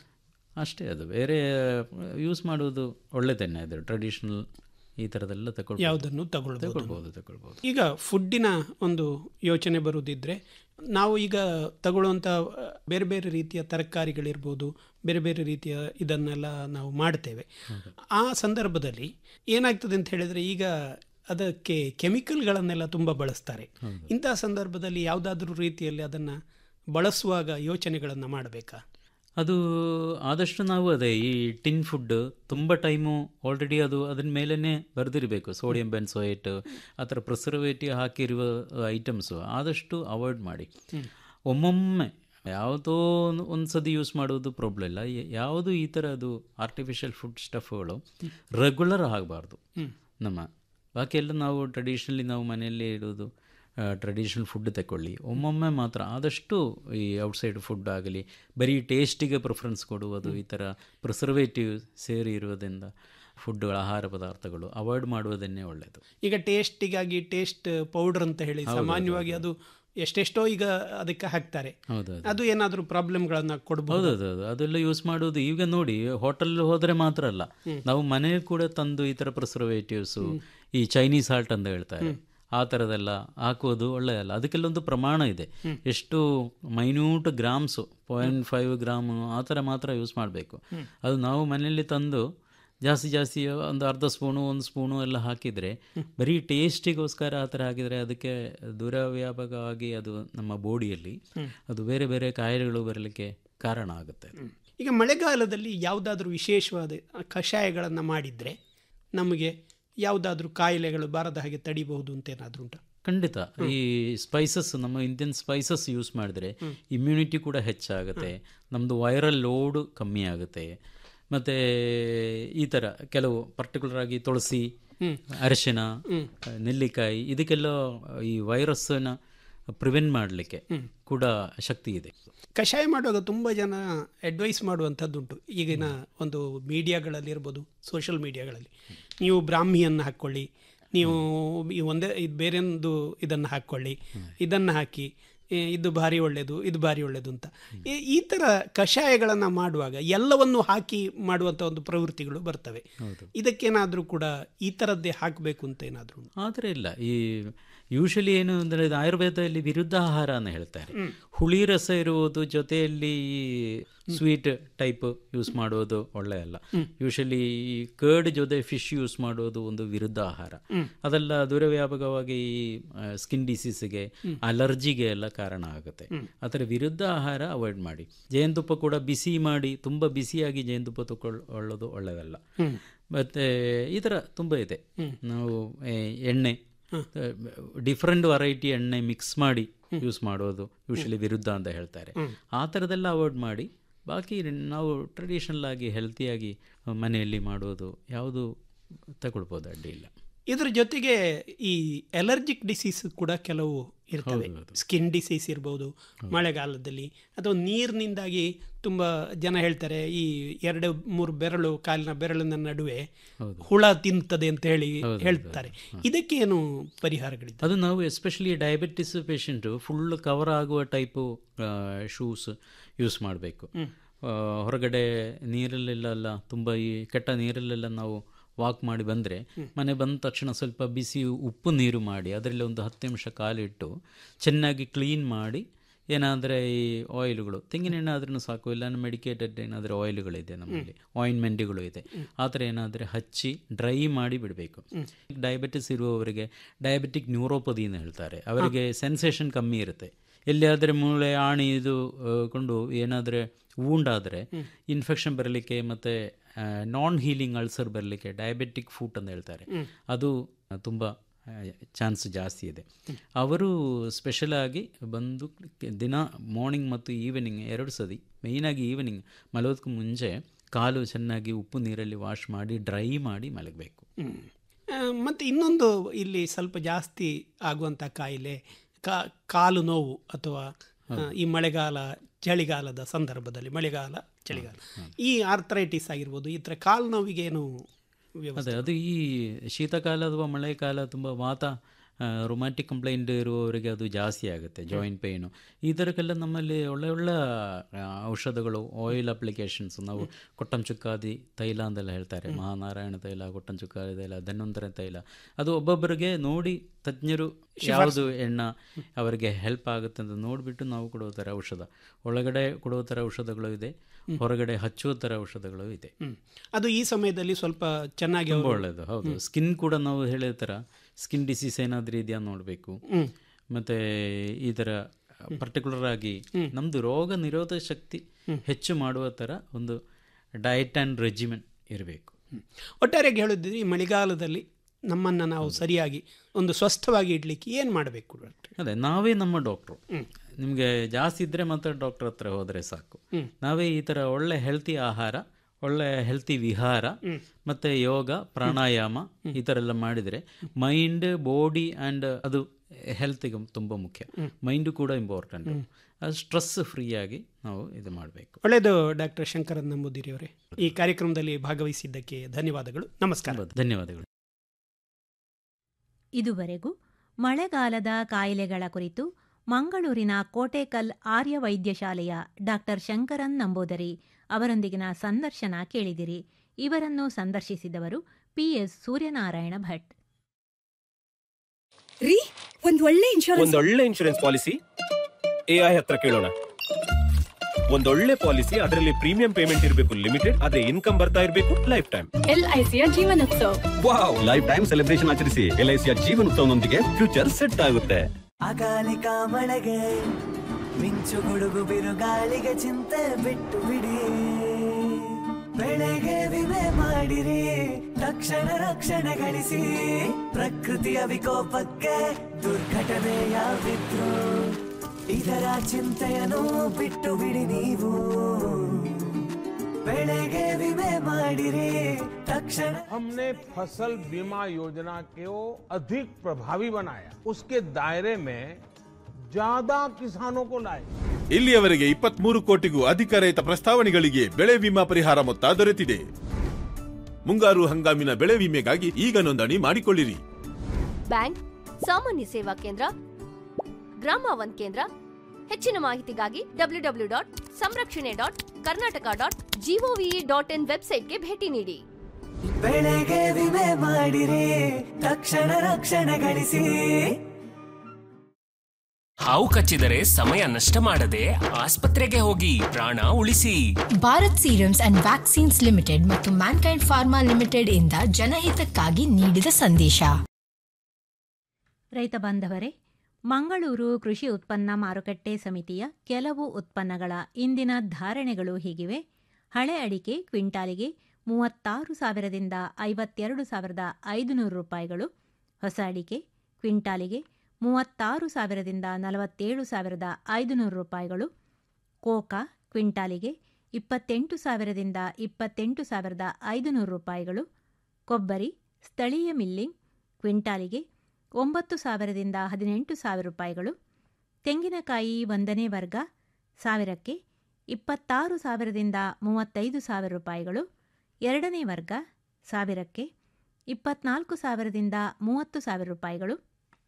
ಅಷ್ಟೇ ಅದು ಬೇರೆ ಯೂಸ್ ಮಾಡೋದು ಒಳ್ಳೆಯದನ್ನೇ ಅದು ಟ್ರೆಡಿಷನಲ್ ಈ ಥರದೆಲ್ಲ ತಗೊಳ್ಬೋದು ಯಾವುದನ್ನು ತಗೊಳ್ಬೋದು ತಗೊಳ್ಬೋದು ತಗೊಳ್ಬೋದು ಈಗ ಫುಡ್ಡಿನ ಒಂದು ಯೋಚನೆ ಬರುವುದಿದ್ರೆ ನಾವು ಈಗ ತಗೊಳ್ಳುವಂಥ ಅಹ್, ಬೇರೆ ಬೇರೆ ರೀತಿಯ ತರಕಾರಿಗಳಿರ್ಬೋದು ಬೇರೆ ಬೇರೆ ರೀತಿಯ ಇದನ್ನೆಲ್ಲ ನಾವು ಮಾಡ್ತೇವೆ ಆ ಸಂದರ್ಭದಲ್ಲಿ ಏನಾಗ್ತದೆ ಅಂತ ಹೇಳಿದರೆ ಈಗ ಅದಕ್ಕೆ ಕೆಮಿಕಲ್ಗಳನ್ನೆಲ್ಲ ತುಂಬ ಬಳಸ್ತಾರೆ ಇಂತಹ ಸಂದರ್ಭದಲ್ಲಿ ಯಾವುದಾದ್ರೂ ರೀತಿಯಲ್ಲಿ ಅದನ್ನು ಬಳಸುವಾಗ ಯೋಚನೆಗಳನ್ನು ಮಾಡಬೇಕಾ ಅದು ಆದಷ್ಟು ನಾವು ಅದೇ ಈ ಟಿನ್ ಫುಡ್ ತುಂಬ ಟೈಮು ಆಲ್ರೆಡಿ ಅದು ಅದರ ಮೇಲೇ ಬರೆದಿರಬೇಕು ಸೋಡಿಯಂ ಬೆನ್ಸೋಯೇಟ್ ಆ ಥರ ಪ್ರಿಸರ್ವೇಟಿವ್ ಹಾಕಿರುವ ಐಟಮ್ಸು ಆದಷ್ಟು ಅವಾಯ್ಡ್ ಮಾಡಿ ಒಮ್ಮೊಮ್ಮೆ ಯಾವುದೋ ಒಂದು- ಒಂದು ಸತಿ ಯೂಸ್ ಮಾಡೋದು ಪ್ರಾಬ್ಲಮ್ ಇಲ್ಲ ಯ- ಯಾವುದು ಈ ಥರ ಅದು ಆರ್ಟಿಫಿಷಿಯಲ್ ಫುಡ್ ಸ್ಟಫ್ಗಳು ರೆಗ್ಯುಲರ್ ಆಗಬಾರ್ದು ನಮ್ಮ ಬಾಕಿ ಎಲ್ಲ ನಾವು ಟ್ರೆಡಿಷ್ನಲಿ ನಾವು ಮನೆಯಲ್ಲೇ ಇಡೋದು ಟ್ರೆಡಿಷನಲ್ ಫುಡ್ ತಗೊಳ್ಳಿ ಒಮ್ಮೊಮ್ಮೆ ಮಾತ್ರ ಆದಷ್ಟು ಈ ಔಟ್ಸೈಡ್ ಫುಡ್ ಆಗಲಿ ಬರೀ ಟೇಸ್ಟಿಗೆ ಪ್ರಿಫರೆನ್ಸ್ ಕೊಡುವುದು ಈ ಥರ ಪ್ರಿಸರ್ವೇಟಿವ್ ಸೇರಿ ಇರುವುದರಿಂದ ಫುಡ್ಗಳು ಆಹಾರ ಪದಾರ್ಥಗಳು ಅವಾಯ್ಡ್ ಮಾಡುವುದನ್ನೇ ಒಳ್ಳೆಯದು ಈಗ ಟೇಸ್ಟಿಗಾಗಿ ಟೇಸ್ಟ್ ಪೌಡರ್ ಅಂತ ಹೇಳಿ ಸಾಮಾನ್ಯವಾಗಿ ಅದು ಎಷ್ಟೆಷ್ಟೋ ಈಗ ಅದಕ್ಕೆ ಹಾಕ್ತಾರೆ ಹೌದು ಅದು ಏನಾದರೂ ಪ್ರಾಬ್ಲಮ್ಗಳನ್ನು ಕೊಡ್ಬೋದು ಹೌದೌದು ಅದೆಲ್ಲ ಯೂಸ್ ಮಾಡೋದು ಈಗ ನೋಡಿ ಹೋಟೆಲ್ ಹೋದರೆ ಮಾತ್ರ ಅಲ್ಲ ನಾವು ಮನೆಗೆ ಕೂಡ ತಂದು ಈ ಥರ ಪ್ರಿಸರ್ವೇಟಿವ್ಸು ಈ ಚೈನೀಸ್ ಸಾಲ್ಟ್ ಅಂತ ಹೇಳ್ತಾರೆ ಆ ಥರದೆಲ್ಲ ಹಾಕೋದು ಒಳ್ಳೆಯದಲ್ಲ ಅದಕ್ಕೆಲ್ಲೊಂದು ಪ್ರಮಾಣ ಇದೆ ಎಷ್ಟು minute grams point five gram ಆ ಥರ ಮಾತ್ರ ಯೂಸ್ ಮಾಡಬೇಕು ಅದು ನಾವು ಮನೆಯಲ್ಲಿ ತಂದು ಜಾಸ್ತಿ ಜಾಸ್ತಿ ಒಂದು ಅರ್ಧ ಸ್ಪೂನು ಒಂದು ಸ್ಪೂನು ಎಲ್ಲ ಹಾಕಿದರೆ ಬರೀ ಟೇಸ್ಟಿಗೋಸ್ಕರ ಆ ಥರ ಹಾಕಿದರೆ ಅದಕ್ಕೆ ದುರವ್ಯಾಪಕವಾಗಿ ಅದು ನಮ್ಮ ಬಾಡಿಯಲ್ಲಿ ಅದು ಬೇರೆ ಬೇರೆ ಕಾಯಿಲೆಗಳು ಬರಲಿಕ್ಕೆ ಕಾರಣ ಆಗುತ್ತೆ ಈಗ ಮಳೆಗಾಲದಲ್ಲಿ ಯಾವುದಾದ್ರೂ ವಿಶೇಷವಾದ ಕಷಾಯಗಳನ್ನು ಮಾಡಿದರೆ ನಮಗೆ ಯಾವುದಾದ್ರೂ ಕಾಯಿಲೆಗಳು ಬಾರದ ಹಾಗೆ ತಡಿಬಹುದು ಅಂತ ಏನಾದರೂ ಉಂಟಾ ಖಂಡಿತ ಈ ಸ್ಪೈಸಸ್ ನಮ್ಮ ಇಂಡಿಯನ್ ಸ್ಪೈಸಸ್ ಯೂಸ್ ಮಾಡಿದ್ರೆ ಇಮ್ಯುನಿಟಿ ಕೂಡ ಹೆಚ್ಚಾಗುತ್ತೆ ನಮ್ಮದು ವೈರಲ್ ಲೋಡ್ ಕಮ್ಮಿ ಆಗುತ್ತೆ ಮತ್ತು ಈ ಥರ ಕೆಲವು ಪರ್ಟಿಕ್ಯುಲರ್ ಆಗಿ ತುಳಸಿ ಅರಿಶಿನ ನೆಲ್ಲಿಕಾಯಿ ಇದಕ್ಕೆಲ್ಲ ಈ ವೈರಸ್ಸನ್ನ ಪ್ರಿವೆಂಟ್ ಮಾಡಲಿಕ್ಕೆ ಕೂಡ ಶಕ್ತಿ ಇದೆ ಕಷಾಯ ಮಾಡುವಾಗ ತುಂಬ ಜನ ಅಡ್ವೈಸ್ ಮಾಡುವಂಥದ್ದುಂಟು ಈಗಿನ ಒಂದು ಮೀಡಿಯಾಗಳಲ್ಲಿ ಇರ್ಬೋದು ಸೋಷಿಯಲ್ ಮೀಡಿಯಾಗಳಲ್ಲಿ ನೀವು ಬ್ರಾಹ್ಮಿಯನ್ನು ಹಾಕ್ಕೊಳ್ಳಿ ನೀವು ಈ ಒಂದೇ ಇದು ಬೇರೊಂದು ಇದನ್ನು ಹಾಕ್ಕೊಳ್ಳಿ ಇದನ್ನು ಹಾಕಿ ಏ, ಇದು ಭಾರಿ ಒಳ್ಳೆಯದು ಇದು ಭಾರಿ ಒಳ್ಳೆಯದು ಅಂತ ಈ- ಈ ಥರ ಕಷಾಯಗಳನ್ನು ಮಾಡುವಾಗ ಎಲ್ಲವನ್ನು ಹಾಕಿ ಮಾಡುವಂಥ ಒಂದು ಪ್ರವೃತ್ತಿಗಳು ಬರ್ತವೆ ಇದಕ್ಕೇನಾದರೂ ಕೂಡ ಈ ಥರದ್ದೇ ಹಾಕಬೇಕು ಅಂತ ಏನಾದರೂ ಆದರೆ ಇಲ್ಲ ಈ ಯೂಶಲಿ ಏನು ಅಂದರೆ ಇದು ಆಯುರ್ವೇದದಲ್ಲಿ ವಿರುದ್ಧ ಆಹಾರ ಅಂತ ಹೇಳ್ತಾರೆ ಹುಳಿ ರಸ ಇರುವುದು ಜೊತೆಯಲ್ಲಿ ಸ್ವೀಟ್ ಟೈಪ್ ಯೂಸ್ ಮಾಡುವುದು ಒಳ್ಳೆಯಲ್ಲ ಯೂಶಲಿ ಈ ಕರ್ಡ್ ಜೊತೆ ಫಿಶ್ ಯೂಸ್ ಮಾಡುವುದು ಒಂದು ವಿರುದ್ಧ ಆಹಾರ ಅದೆಲ್ಲ ದುರವ್ಯಾಪಕವಾಗಿ ಸ್ಕಿನ್ ಡಿಸೀಸ್ಗೆ ಅಲರ್ಜಿಗೆ ಎಲ್ಲ ಕಾರಣ ಆಗುತ್ತೆ ಅದರ ವಿರುದ್ಧ ಆಹಾರ ಅವಾಯ್ಡ್ ಮಾಡಿ ಜೇನುತುಪ್ಪ ಕೂಡ ಬಿಸಿ ಮಾಡಿ ತುಂಬ ಬಿಸಿಯಾಗಿ ಜೇನುತುಪ್ಪ ತಗೊಳ್ಳೋದು ಒಳ್ಳೆಯದಲ್ಲ ಮತ್ತೆ ಈ ಥರ ತುಂಬ ಇದೆ ನಾವು ಏ, ಎಣ್ಣೆ ಡಿಫ್ರೆಂಟ್ ವೆರೈಟಿ ಎಣ್ಣೆ ಮಿಕ್ಸ್ ಮಾಡಿ ಯೂಸ್ ಮಾಡೋದು ಯೂಶಲಿ ವಿರುದ್ಧ ಅಂತ ಹೇಳ್ತಾರೆ ಆ ಥರದೆಲ್ಲ ಅವಾಯ್ಡ್ ಮಾಡಿ ಬಾಕಿ ನಾವು ಟ್ರೆಡಿಷನಲ್ ಆಗಿ ಹೆಲ್ತಿಯಾಗಿ ಮನೆಯಲ್ಲಿ ಮಾಡೋದು ಯಾವುದು ತಗೊಳ್ಬೋದು ಅಡ್ಡಿ ಇಲ್ಲ ಇದ್ರ ಜೊತೆಗೆ ಈ ಎಲರ್ಜಿಕ್ ಡಿಸೀಸ್ ಕೂಡ ಕೆಲವು ಇರ್ತವೆ ಸ್ಕಿನ್ ಡಿಸೀಸ್ ಇರ್ಬೋದು ಮಳೆಗಾಲದಲ್ಲಿ ಅಥವಾ ನೀರಿನಿಂದಾಗಿ ತುಂಬ ಜನ ಹೇಳ್ತಾರೆ ಈ ಎರಡು ಮೂರು ಬೆರಳು ಕಾಲಿನ ಬೆರಳಿನ ನಡುವೆ ಹುಳ ತಿಂತದೆ ಅಂತ ಹೇಳಿ ಹೇಳ್ತಾರೆ ಇದಕ್ಕೇನು ಪರಿಹಾರಗಳಿದೆ ಅದು ನಾವು especially diabetes patient full cover ಆಗುವ ಟೈಪು ಶೂಸ್ ಯೂಸ್ ಮಾಡಬೇಕು ಹೊರಗಡೆ ನೀರಲ್ಲೆಲ್ಲ ತುಂಬ ಈ ಕೆಟ್ಟ ನೀರಲ್ಲೆಲ್ಲ ನಾವು ವಾಕ್ ಮಾಡಿ ಬಂದರೆ ಮನೆ ಬಂದ ತಕ್ಷಣ ಸ್ವಲ್ಪ ಬಿಸಿ ಉಪ್ಪು ನೀರು ಮಾಡಿ ಅದರಲ್ಲಿ ಒಂದು ಹತ್ತು ನಿಮಿಷ ಕಾಲಿಟ್ಟು ಚೆನ್ನಾಗಿ ಕ್ಲೀನ್ ಮಾಡಿ ಏನಾದರೆ ಈ ಆಯಿಲ್ಗಳು ತೆಂಗಿನೆಣ್ಣೆ ಆದ್ರೂ ಸಾಕು ಇಲ್ಲ ಮೆಡಿಕೇಟೆಡ್ ಏನಾದರೂ ಆಯಿಲ್ಗಳಿದೆ ನಮ್ಮಲ್ಲಿ ಆಯಿಂಟ್ಮೆಂಟ್ಗಳು ಇದೆ ಆ ಥರ ಏನಾದರೆ ಹಚ್ಚಿ ಡ್ರೈ ಮಾಡಿ ಬಿಡಬೇಕು ಡಯಾಬಿಟಿಸ್ ಇರುವವರಿಗೆ ಡಯಾಬಿಟಿಕ್ ನ್ಯೂರೋಪದಿ ಅಂತ ಹೇಳ್ತಾರೆ ಅವರಿಗೆ ಸೆನ್ಸೇಷನ್ ಕಮ್ಮಿ ಇರುತ್ತೆ ಎಲ್ಲಿಯಾದರೆ ಮೂಳೆ ಆಣಿ ಇದು ಆ, ಕೊಂಡು ಏನಾದರೆ ವೂಂಡಾದರೆ ಇನ್ಫೆಕ್ಷನ್ ಬರಲಿಕ್ಕೆ ಮತ್ತು ನಾನ್ ಹೀಲಿಂಗ್ ಅಲ್ಸರ್ ಬರಲಿಕ್ಕೆ ಡಯಾಬಿಟಿಕ್ ಫುಟ್ ಅಂತ ಹೇಳ್ತಾರೆ ಅದು ತುಂಬ ಚಾನ್ಸ್ ಜಾಸ್ತಿ ಇದೆ ಅವರು ಸ್ಪೆಷಲ್ ಆಗಿ ಬಂದು ದಿನ ಮಾರ್ನಿಂಗ್ ಮತ್ತು ಈವ್ನಿಂಗ್ ಎರಡು ಸತಿ ಮೇಯ್ನಾಗಿ ಈವ್ನಿಂಗ್ ಮಲಗೋದಕ್ಕೂ ಮುಂಚೆ ಕಾಲು ಚೆನ್ನಾಗಿ ಉಪ್ಪು ನೀರಲ್ಲಿ ವಾಶ್ ಮಾಡಿ ಡ್ರೈ ಮಾಡಿ ಮಲಗಬೇಕು ಮತ್ತು ಇನ್ನೊಂದು ಇಲ್ಲಿ ಸ್ವಲ್ಪ ಜಾಸ್ತಿ ಆಗುವಂಥ ಕಾಯಿಲೆ ಕಾ ಕಾಲು ನೋವು ಅಥವಾ ಆ, ಈ ಮಳೆಗಾಲ ಚಳಿಗಾಲದ ಸಂದರ್ಭದಲ್ಲಿ ಮಳೆಗಾಲ ಚಳಿಗಾಲ ಈ ಆರ್ಥರೈಟಿಸ್ ಆಗಿರ್ಬೋದು ಈ ಥರ ಕಾಲು ನೋವಿಗೆ ಏನು ವ್ಯವಸ್ಥೆ ಅದೇ ಅದು ಈ ಶೀತಕಾಲ ಅಥವಾ ಮಳೆಗಾಲ ತುಂಬ ವಾತ ರೊಮ್ಯಾಂಟಿಕ್ ಕಂಪ್ಲೇಂಟ್ ಇರುವವರಿಗೆ ಅದು ಜಾಸ್ತಿ ಆಗುತ್ತೆ ಜಾಯಿಂಟ್ ಪೇಯ್ನು ಈ ಥರಕ್ಕೆಲ್ಲ ನಮ್ಮಲ್ಲಿ ಒಳ್ಳೆ ಒಳ್ಳೆ ಆ, ಔಷಧಗಳು ಆಯಿಲ್ ಅಪ್ಲಿಕೇಶನ್ಸ್ ನಾವು ಕೊಟ್ಟಂ ಚುಕ್ಕಾದಿ ತೈಲ ಅಂತೆಲ್ಲ ಹೇಳ್ತಾರೆ ಮಹಾನಾರಾಯಣ ತೈಲ ಕೊಟ್ಟಂ ಚುಕ್ಕಾದಿ ತೈಲ ಧನ್ವಂತರ ತೈಲ ಅದು ಒಬ್ಬೊಬ್ಬರಿಗೆ ನೋಡಿ ತಜ್ಞರು ಯಾವುದು ಎಣ್ಣ ಅವರಿಗೆ ಹೆಲ್ಪ್ ಆಗುತ್ತೆ ಅಂತ ನೋಡಿಬಿಟ್ಟು ನಾವು ಕೊಡೋ ಥರ ಔಷಧ ಒಳಗಡೆ ಕೊಡೋ ಥರ ಔಷಧಗಳು ಇದೆ ಹೊರಗಡೆ ಹಚ್ಚುವ ಥರ ಔಷಧಗಳು ಇದೆ ಹ್ಮ್. ಅದು ಈ ಸಮಯದಲ್ಲಿ ಸ್ವಲ್ಪ ಚೆನ್ನಾಗಿ ತುಂಬ ಅವರು- ಒಳ್ಳೆಯದು ಹೌದು ಸ್ಕಿನ್ ಕೂಡ ನಾವು ಹೇಳಿದ ಥರ ಸ್ಕಿನ್ ಡಿಸೀಸ್ ಏನಾದರೂ ಇದೆಯಾ ನೋಡಬೇಕು ಮತ್ತು ಈ ಥರ ಪರ್ಟಿಕ್ಯುಲರ್ ಆಗಿ ನಮ್ಮದು ರೋಗ ನಿರೋಧಕ ಶಕ್ತಿ ಹೆಚ್ಚು ಮಾಡುವ ಥರ ಒಂದು ಡಯಟ್ ಆ್ಯಂಡ್ ರೆಜಿಮೆನ್ ಇರಬೇಕು ಒಟ್ಟಾರೆಯಾಗಿ ಹೇಳಿದ್ರೆ ಈ ಮಳೆಗಾಲದಲ್ಲಿ ನಮ್ಮನ್ನು ನಾವು ಸರಿಯಾಗಿ ಒಂದು ಸ್ವಸ್ಥವಾಗಿ ಇಡ್ಲಿಕ್ಕೆ ಏನು ಮಾಡಬೇಕು ಡಾಕ್ಟ್ರೆ ಅದೇ ನಾವೇ ನಮ್ಮ ಡಾಕ್ಟ್ರು ನಿಮಗೆ ಜಾಸ್ತಿ ಇದ್ದರೆ ಮಾತ್ರ ಡಾಕ್ಟರ್ ಹತ್ರ ಹೋದರೆ ಸಾಕು ನಾವೇ ಈ ಥರ ಒಳ್ಳೆ ಹೆಲ್ತಿ ಆಹಾರ ಒಳ್ಳೆ ಹೆಲ್ತಿ ವಿಹಾರ ಮತ್ತು ಯೋಗ ಪ್ರಾಣಾಯಾಮ ಈ ಥರ ಎಲ್ಲ ಮಾಡಿದರೆ ಮೈಂಡ್ ಬಾಡಿ ಆ್ಯಂಡ್ ಅದು ಹೆಲ್ತಿಗೆ ತುಂಬ ಮುಖ್ಯ ಮೈಂಡು ಕೂಡ ಇಂಪಾರ್ಟೆಂಟ್ ಅದು ಸ್ಟ್ರೆಸ್ ಫ್ರೀಯಾಗಿ ನಾವು ಇದು ಮಾಡಬೇಕು ಒಳ್ಳೆಯದು ಡಾಕ್ಟರ್ ಶಂಕರನ್ ನಂಬೂದಿರಿ ಅವರೇ ಈ ಕಾರ್ಯಕ್ರಮದಲ್ಲಿ ಭಾಗವಹಿಸಿದ್ದಕ್ಕೆ ಧನ್ಯವಾದಗಳು ನಮಸ್ಕಾರ ಧನ್ಯವಾದಗಳು ಇದುವರೆಗೂ ಮಳೆಗಾಲದ ಕಾಯಿಲೆಗಳ ಕುರಿತು ಮಂಗಳೂರಿನ ಕೋಟೇಕಲ್ ಆರ್ಯ ವೈದ್ಯಶಾಲೆಯ ಡಾಕ್ಟರ್ ಶಂಕರನ್ ನಂಬೋದರಿ ಅವರೊಂದಿಗಿನ ಸಂದರ್ಶನ ಕೇಳಿದಿರಿ ಇವರನ್ನು ಸಂದರ್ಶಿಸಿದವರು ಪಿಎಸ್ ಸೂರ್ಯನಾರಾಯಣ ಭಟ್ ರೀ ಒಂದ್ ಒಳ್ಳೆ ಇನ್ಶೂರೆನ್ಸ್ ಒಂದೊಳ್ಳೆ ಇನ್ಶೂರೆನ್ಸ್ ಪಾಲಿಸಿ ಎ ಐ ಹತ್ರ ಕೇಳೋಣ ಒಂದೊಳ್ಳೆ ಪಾಲಿಸಿ ಅದರಲ್ಲಿ ಪ್ರೀಮಿಯಂ ಪೇಮೆಂಟ್ ಇರಬೇಕು ಲಿಮಿಟೆಡ್ ಅದೇ ಇನ್ಕಮ್ ಬರ್ತಾ ಇರಬೇಕು ಲೈಫ್ ಟೈಮ್ ಎಲ್ಐಸಿಯ Jeevanotsava wow life time celebration ಆಚರಿಸಿ ಎಲ್ ಐ ಸಿಯ ಜೀವನೋತ್ಸವನೊಂದಿಗೆ ಫ್ಯೂಚರ್ ಸೆಟ್ ಆಗುತ್ತೆ ಅಕಾಲಿಕ ಮಳೆಗೆ ಮಿಂಚು ಗುಡುಗು ಬಿರುಗಾಳಿಗೆ ಚಿಂತೆ ಬಿಟ್ಟು ಬಿಡಿ ಬೆಳೆಗೆ ವಿಮೆ ಮಾಡಿರಿ ತಕ್ಷಣ ರಕ್ಷಣೆ ಗಳಿಸಿ ಪ್ರಕೃತಿಯ ವಿಕೋಪಕ್ಕೆ ದುರ್ಘಟನೆಯಾಗಿದ್ರು ಇದರ ಚಿಂತೆಯನ್ನು ಬಿಟ್ಟು ಬಿಡಿ ನೀವು ಬೆಳೆಗೆ ವಿಮೆ ಮಾಡಿರಿ ತಕ್ಷಣ हमने फसल बीमा योजना को अधिक प्रभावी बनाया उसके दायरे में ज्यादा किसानों को लाए ಇಲ್ಲಿಯವರೆಗೆ ಇಪ್ಪತ್ಮೂರು ಕೋಟಿಗೂ ಅಧಿಕ ರೈತ ಪ್ರಸ್ತಾವನೆಗಳಿಗೆ ಬೆಳೆ ವಿಮಾ ಪರಿಹಾರ ಮೊತ್ತ ದೊರೆತಿದೆ ಮುಂಗಾರು ಹಂಗಾಮಿನ ಬೆಳೆ ವಿಮೆಗಾಗಿ ಈಗ ನೋಂದಣಿ ಮಾಡಿಕೊಳ್ಳಿರಿ ಬ್ಯಾಂಕ್ ಸಾಮಾನ್ಯ ಸೇವಾ ಕೇಂದ್ರ ಗ್ರಾಮ ಒಂದ್ ಕೇಂದ್ರ ಹೆಚ್ಚಿನ ಮಾಹಿತಿಗಾಗಿ ಡಬ್ಲ್ಯೂ ಡಬ್ಲ್ಯೂ ಡಾಟ್ ಸಂರಕ್ಷಣೆ dot Karnataka dot G O V dot in ವೆಬ್ಸೈಟ್ಗೆ ಭೇಟಿ ನೀಡಿ ಬೆಳೆಗೆ ವಿಮೆ ಮಾಡಿರಿ ತಕ್ಷಣ ರಕ್ಷಣೆ ಗಳಿಸಿ ಹಾವು ಕಚ್ಚಿದರೆ ಸಮಯ ನಷ್ಟ ಮಾಡದೆ ಆಸ್ಪತ್ರೆಗೆ ಹೋಗಿ ಪ್ರಾಣ ಉಳಿಸಿ Bharat serums and vaccines limited ಮತ್ತು ಮ್ಯಾನ್ಕೈಂಡ್ ಫಾರ್ಮಾ ಲಿಮಿಟೆಡ್ ಇಂದ ಜನಹಿತಕ್ಕಾಗಿ ನೀಡಿದ ಸಂದೇಶ ರೈತ ಬಾಂಧವರೇ ಮಂಗಳೂರು ಕೃಷಿ ಉತ್ಪನ್ನ ಮಾರುಕಟ್ಟೆ ಸಮಿತಿಯ ಕೆಲವು ಉತ್ಪನ್ನಗಳ ಇಂದಿನ ಧಾರಣೆಗಳು ಹೀಗಿವೆ ಹಳೆ ಅಡಿಕೆ ಕ್ವಿಂಟಾಲಿಗೆ ಮೂವತ್ತಾರು ಸಾವಿರದಿಂದ ಐವತ್ತೆರಡು ಸಾವಿರದ ಐದುನೂರು ರೂಪಾಯಿಗಳು ಹೊಸ ಅಡಿಕೆ ಕ್ವಿಂಟಾಲಿಗೆ ಮೂವತ್ತಾರು ಸಾವಿರದಿಂದ ನಲವತ್ತೇಳು ಸಾವಿರದ ಐದುನೂರು ರೂಪಾಯಿಗಳು ಕೋಕಾ ಕ್ವಿಂಟಾಲಿಗೆ ಇಪ್ಪತ್ತೆಂಟು ಸಾವಿರದಿಂದ ಇಪ್ಪತ್ತೆಂಟು ಸಾವಿರದ ಐದುನೂರು ರೂಪಾಯಿಗಳು ಕೊಬ್ಬರಿ ಸ್ಥಳೀಯ ಮಿಲ್ಲಿಂಗ್ ಕ್ವಿಂಟಾಲಿಗೆ ಒಂಬತ್ತು ಸಾವಿರದಿಂದ ಹದಿನೆಂಟು ಸಾವಿರ ರೂಪಾಯಿಗಳು ತೆಂಗಿನಕಾಯಿ ಒಂದನೇ ವರ್ಗ ಸಾವಿರಕ್ಕೆ ಇಪ್ಪತ್ತಾರು ಸಾವಿರದಿಂದ ಮೂವತ್ತೈದು ಸಾವಿರ ರೂಪಾಯಿಗಳು ಎರಡನೇ ವರ್ಗ ಸಾವಿರಕ್ಕೆ ಇಪ್ಪತ್ನಾಲ್ಕು ಸಾವಿರದಿಂದ ಮೂವತ್ತು ಸಾವಿರ ರೂಪಾಯಿಗಳು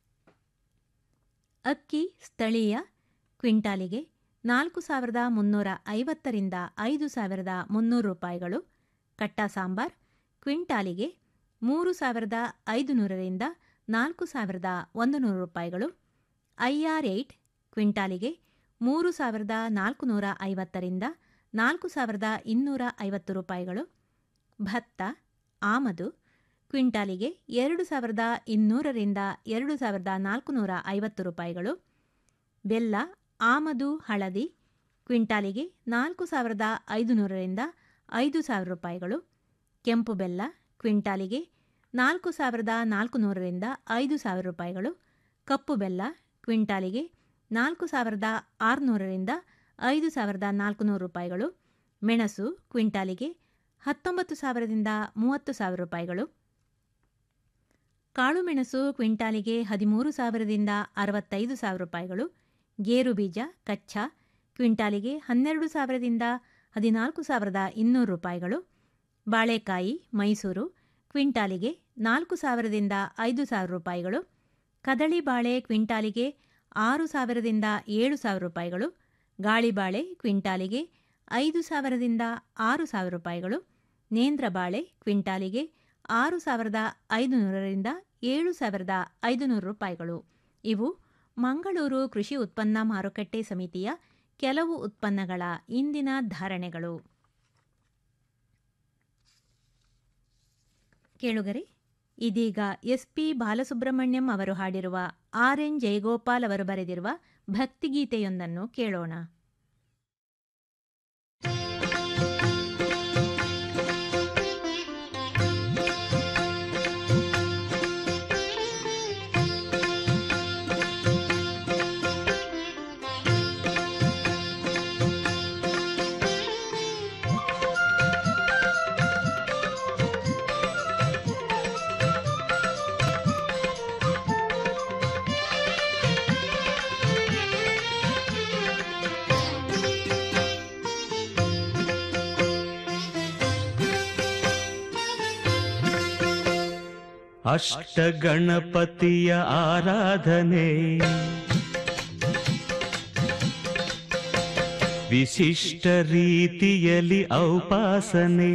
ಅಕ್ಕಿ ಸ್ಥಳೀಯ ಕ್ವಿಂಟಾಲಿಗೆ ನಾಲ್ಕು ಸಾವಿರದ ಮುನ್ನೂರ ಐವತ್ತರಿಂದ ಐದು ಸಾವಿರದ ಮುನ್ನೂರು ರೂಪಾಯಿಗಳು ಕಟ್ಟ ಸಾಂಬಾರ್ ಕ್ವಿಂಟಾಲಿಗೆ ಮೂರು ಸಾವಿರದ ಐದುನೂರರಿಂದ ನಾಲ್ಕು ಸಾವಿರದ ಒಂದು ನೂರು ರೂಪಾಯಿಗಳು ಐ ಆರ್ ಏಯ್ಟ್ ಕ್ವಿಂಟಾಲಿಗೆ ಮೂರು ಸಾವಿರದ ನಾಲ್ಕುನೂರ ಐವತ್ತರಿಂದ ನಾಲ್ಕು ಸಾವಿರದ ಇನ್ನೂರ ಐವತ್ತು ರೂಪಾಯಿಗಳು ಭತ್ತ ಆಮದು ಕ್ವಿಂಟಾಲಿಗೆ ಎರಡು ಸಾವಿರದ ಇನ್ನೂರರಿಂದ ಎರಡು ಸಾವಿರದ ನಾಲ್ಕುನೂರ ಐವತ್ತು ರೂಪಾಯಿಗಳು ಬೆಲ್ಲ ಆಮದು ಹಳದಿ ಕ್ವಿಂಟಾಲಿಗೆ ನಾಲ್ಕು ಸಾವಿರದ ಐದುನೂರರಿಂದ ಐದು ಸಾವಿರ ರೂಪಾಯಿಗಳು ಕೆಂಪು ಬೆಲ್ಲ ಕ್ವಿಂಟಾಲಿಗೆ ನಾಲ್ಕು ಸಾವಿರದ ನಾಲ್ಕುನೂರರಿಂದ ಐದು ಸಾವಿರ ರೂಪಾಯಿಗಳು ಕಪ್ಪು ಬೆಲ್ಲ ಕ್ವಿಂಟಾಲಿಗೆ ನಾಲ್ಕು ಸಾವಿರದ ಆರುನೂರರಿಂದ ಐದು ಸಾವಿರದ ನಾಲ್ಕುನೂರು ರೂಪಾಯಿಗಳು ಮೆಣಸು ಕ್ವಿಂಟಾಲಿಗೆ ಹತ್ತೊಂಬತ್ತು ಸಾವಿರದಿಂದ ಮೂವತ್ತು ಸಾವಿರ ರೂಪಾಯಿಗಳು ಕಾಳುಮೆಣಸು ಕ್ವಿಂಟಾಲಿಗೆ ಹದಿಮೂರು ಸಾವಿರದಿಂದ ಅರವತ್ತೈದು ಸಾವಿರ ರೂಪಾಯಿಗಳು ಗೇರು ಬೀಜ ಕಚ್ಚಾ ಕ್ವಿಂಟಾಲಿಗೆ ಹನ್ನೆರಡು ಸಾವಿರದಿಂದ ಹದಿನಾಲ್ಕು ಸಾವಿರದ ಇನ್ನೂರು ರೂಪಾಯಿಗಳು ಬಾಳೆಕಾಯಿ ಮೈಸೂರು ಕ್ವಿಂಟಾಲಿಗೆ ನಾಲ್ಕು ಸಾವಿರದಿಂದ ಐದು ಸಾವಿರ ರೂಪಾಯಿಗಳು ಕದಳಿ ಬಾಳೆ ಕ್ವಿಂಟಾಲಿಗೆ ಆರು ಸಾವಿರದಿಂದ ಏಳು ಸಾವಿರ ರೂಪಾಯಿಗಳು ಗಾಳಿಬಾಳೆ ಕ್ವಿಂಟಾಲಿಗೆ ಐದು ಸಾವಿರದಿಂದ ಆರು ಸಾವಿರ ರೂಪಾಯಿಗಳು ನೇಂದ್ರ ಬಾಳೆ ಕ್ವಿಂಟಾಲಿಗೆ ಆರು ಸಾವಿರದ ಐದುನೂರರಿಂದ ಏಳು ಸಾವಿರದ ಐದುನೂರು ರೂಪಾಯಿಗಳು ಇವು ಮಂಗಳೂರು ಕೃಷಿ ಉತ್ಪನ್ನ ಮಾರುಕಟ್ಟೆ ಸಮಿತಿಯ ಕೆಲವು ಉತ್ಪನ್ನಗಳ ಇಂದಿನ ಧಾರಣೆಗಳು ಕೇಳುಗರೆ ಇದೀಗ ಎಸ್ ಪಿ ಬಾಲಸುಬ್ರಹ್ಮಣ್ಯಂ ಅವರು ಹಾಡಿರುವ ಆರ್ ಎನ್ ಜಯಗೋಪಾಲ್ ಅವರು ಬರೆದಿರುವ ಭಕ್ತಿಗೀತೆಯೊಂದನ್ನು ಕೇಳೋಣ ಅಷ್ಟಗಣಪತಿಯ ಆರಾಧನೆ ವಿಶಿಷ್ಟ ರೀತಿಯಲ್ಲಿ ಔಪಾಸನೆ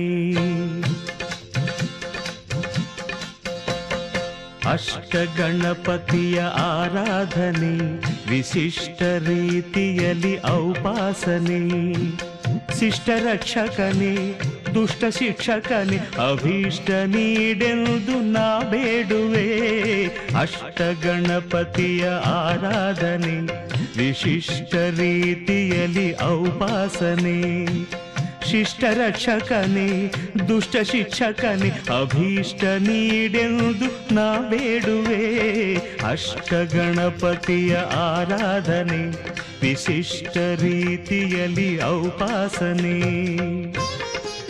ಅಷ್ಟಗಣಪತಿಯ ಆರಾಧನೆ ವಿಶಿಷ್ಟ ರೀತಿಯಲ್ಲಿ ಔಪಾಸನೆ ಶಿಷ್ಟ ರಕ್ಷಕನೇ ದುಷ್ಟ ಶಿಕ್ಷಕನೇ ಅಭೀಷ್ಟ ನೀಡೆಂದು ನಾ ಬೇಡುವೆ ಅಷ್ಟಗಣಪತಿಯ ಆರಾಧನೆ ವಿಶಿಷ್ಟ ರೀತಿಯಲ್ಲಿ ಔಪಾಸನೆ ಶಿಷ್ಟ ರಕ್ಷಕನೇ ದುಷ್ಟ ಶಿಕ್ಷಕನೇ ಅಭೀಷ್ಟ ನೀಡೆಂದು ನಾ ಬೇಡುವೆ ಅಷ್ಟಗಣಪತಿಯ ಆರಾಧನೆ ವಿಶಿಷ್ಟ ರೀತಿಯಲ್ಲಿ ಔಪಾಸನೆ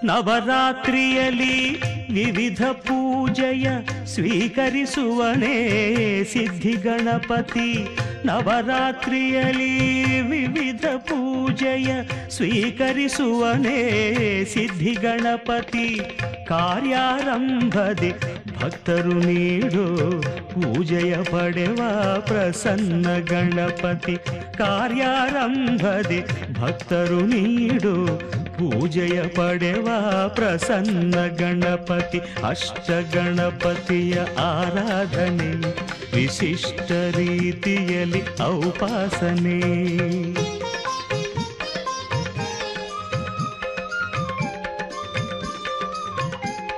ನವರಾತ್ರಿಯಲ್ಲಿ ವಿವಿಧ ಪೂಜೆಯ ಸ್ವೀಕರಿಸುವನೇ ಸಿದ್ಧಿ ಗಣಪತಿ ನವರಾತ್ರಿಯಲ್ಲಿ ವಿವಿಧ ಪೂಜೆಯ ಸ್ವೀಕರಿಸುವನೇ ಸಿದ್ಧಿ ಗಣಪತಿ ಕಾರ್ಯಾರಂಭದೆ ಭಕ್ತರು ನೀಡು ಪೂಜೆಯ ಪಡೆವ ಪ್ರಸನ್ನ ಗಣಪತಿ ಕಾರ್ಯಾರಂಭದೆ ಭಕ್ತರು ನೀಡು ಪೂಜೆಯ ಪಡೆವ ಪ್ರಸನ್ನ ಗಣಪತಿ ಅಷ್ಟ ಗಣಪತಿಯ ಆರಾಧನೆ ವಿಶಿಷ್ಟ ರೀತಿಯಲ್ಲಿ ಔಪಾಸನೆ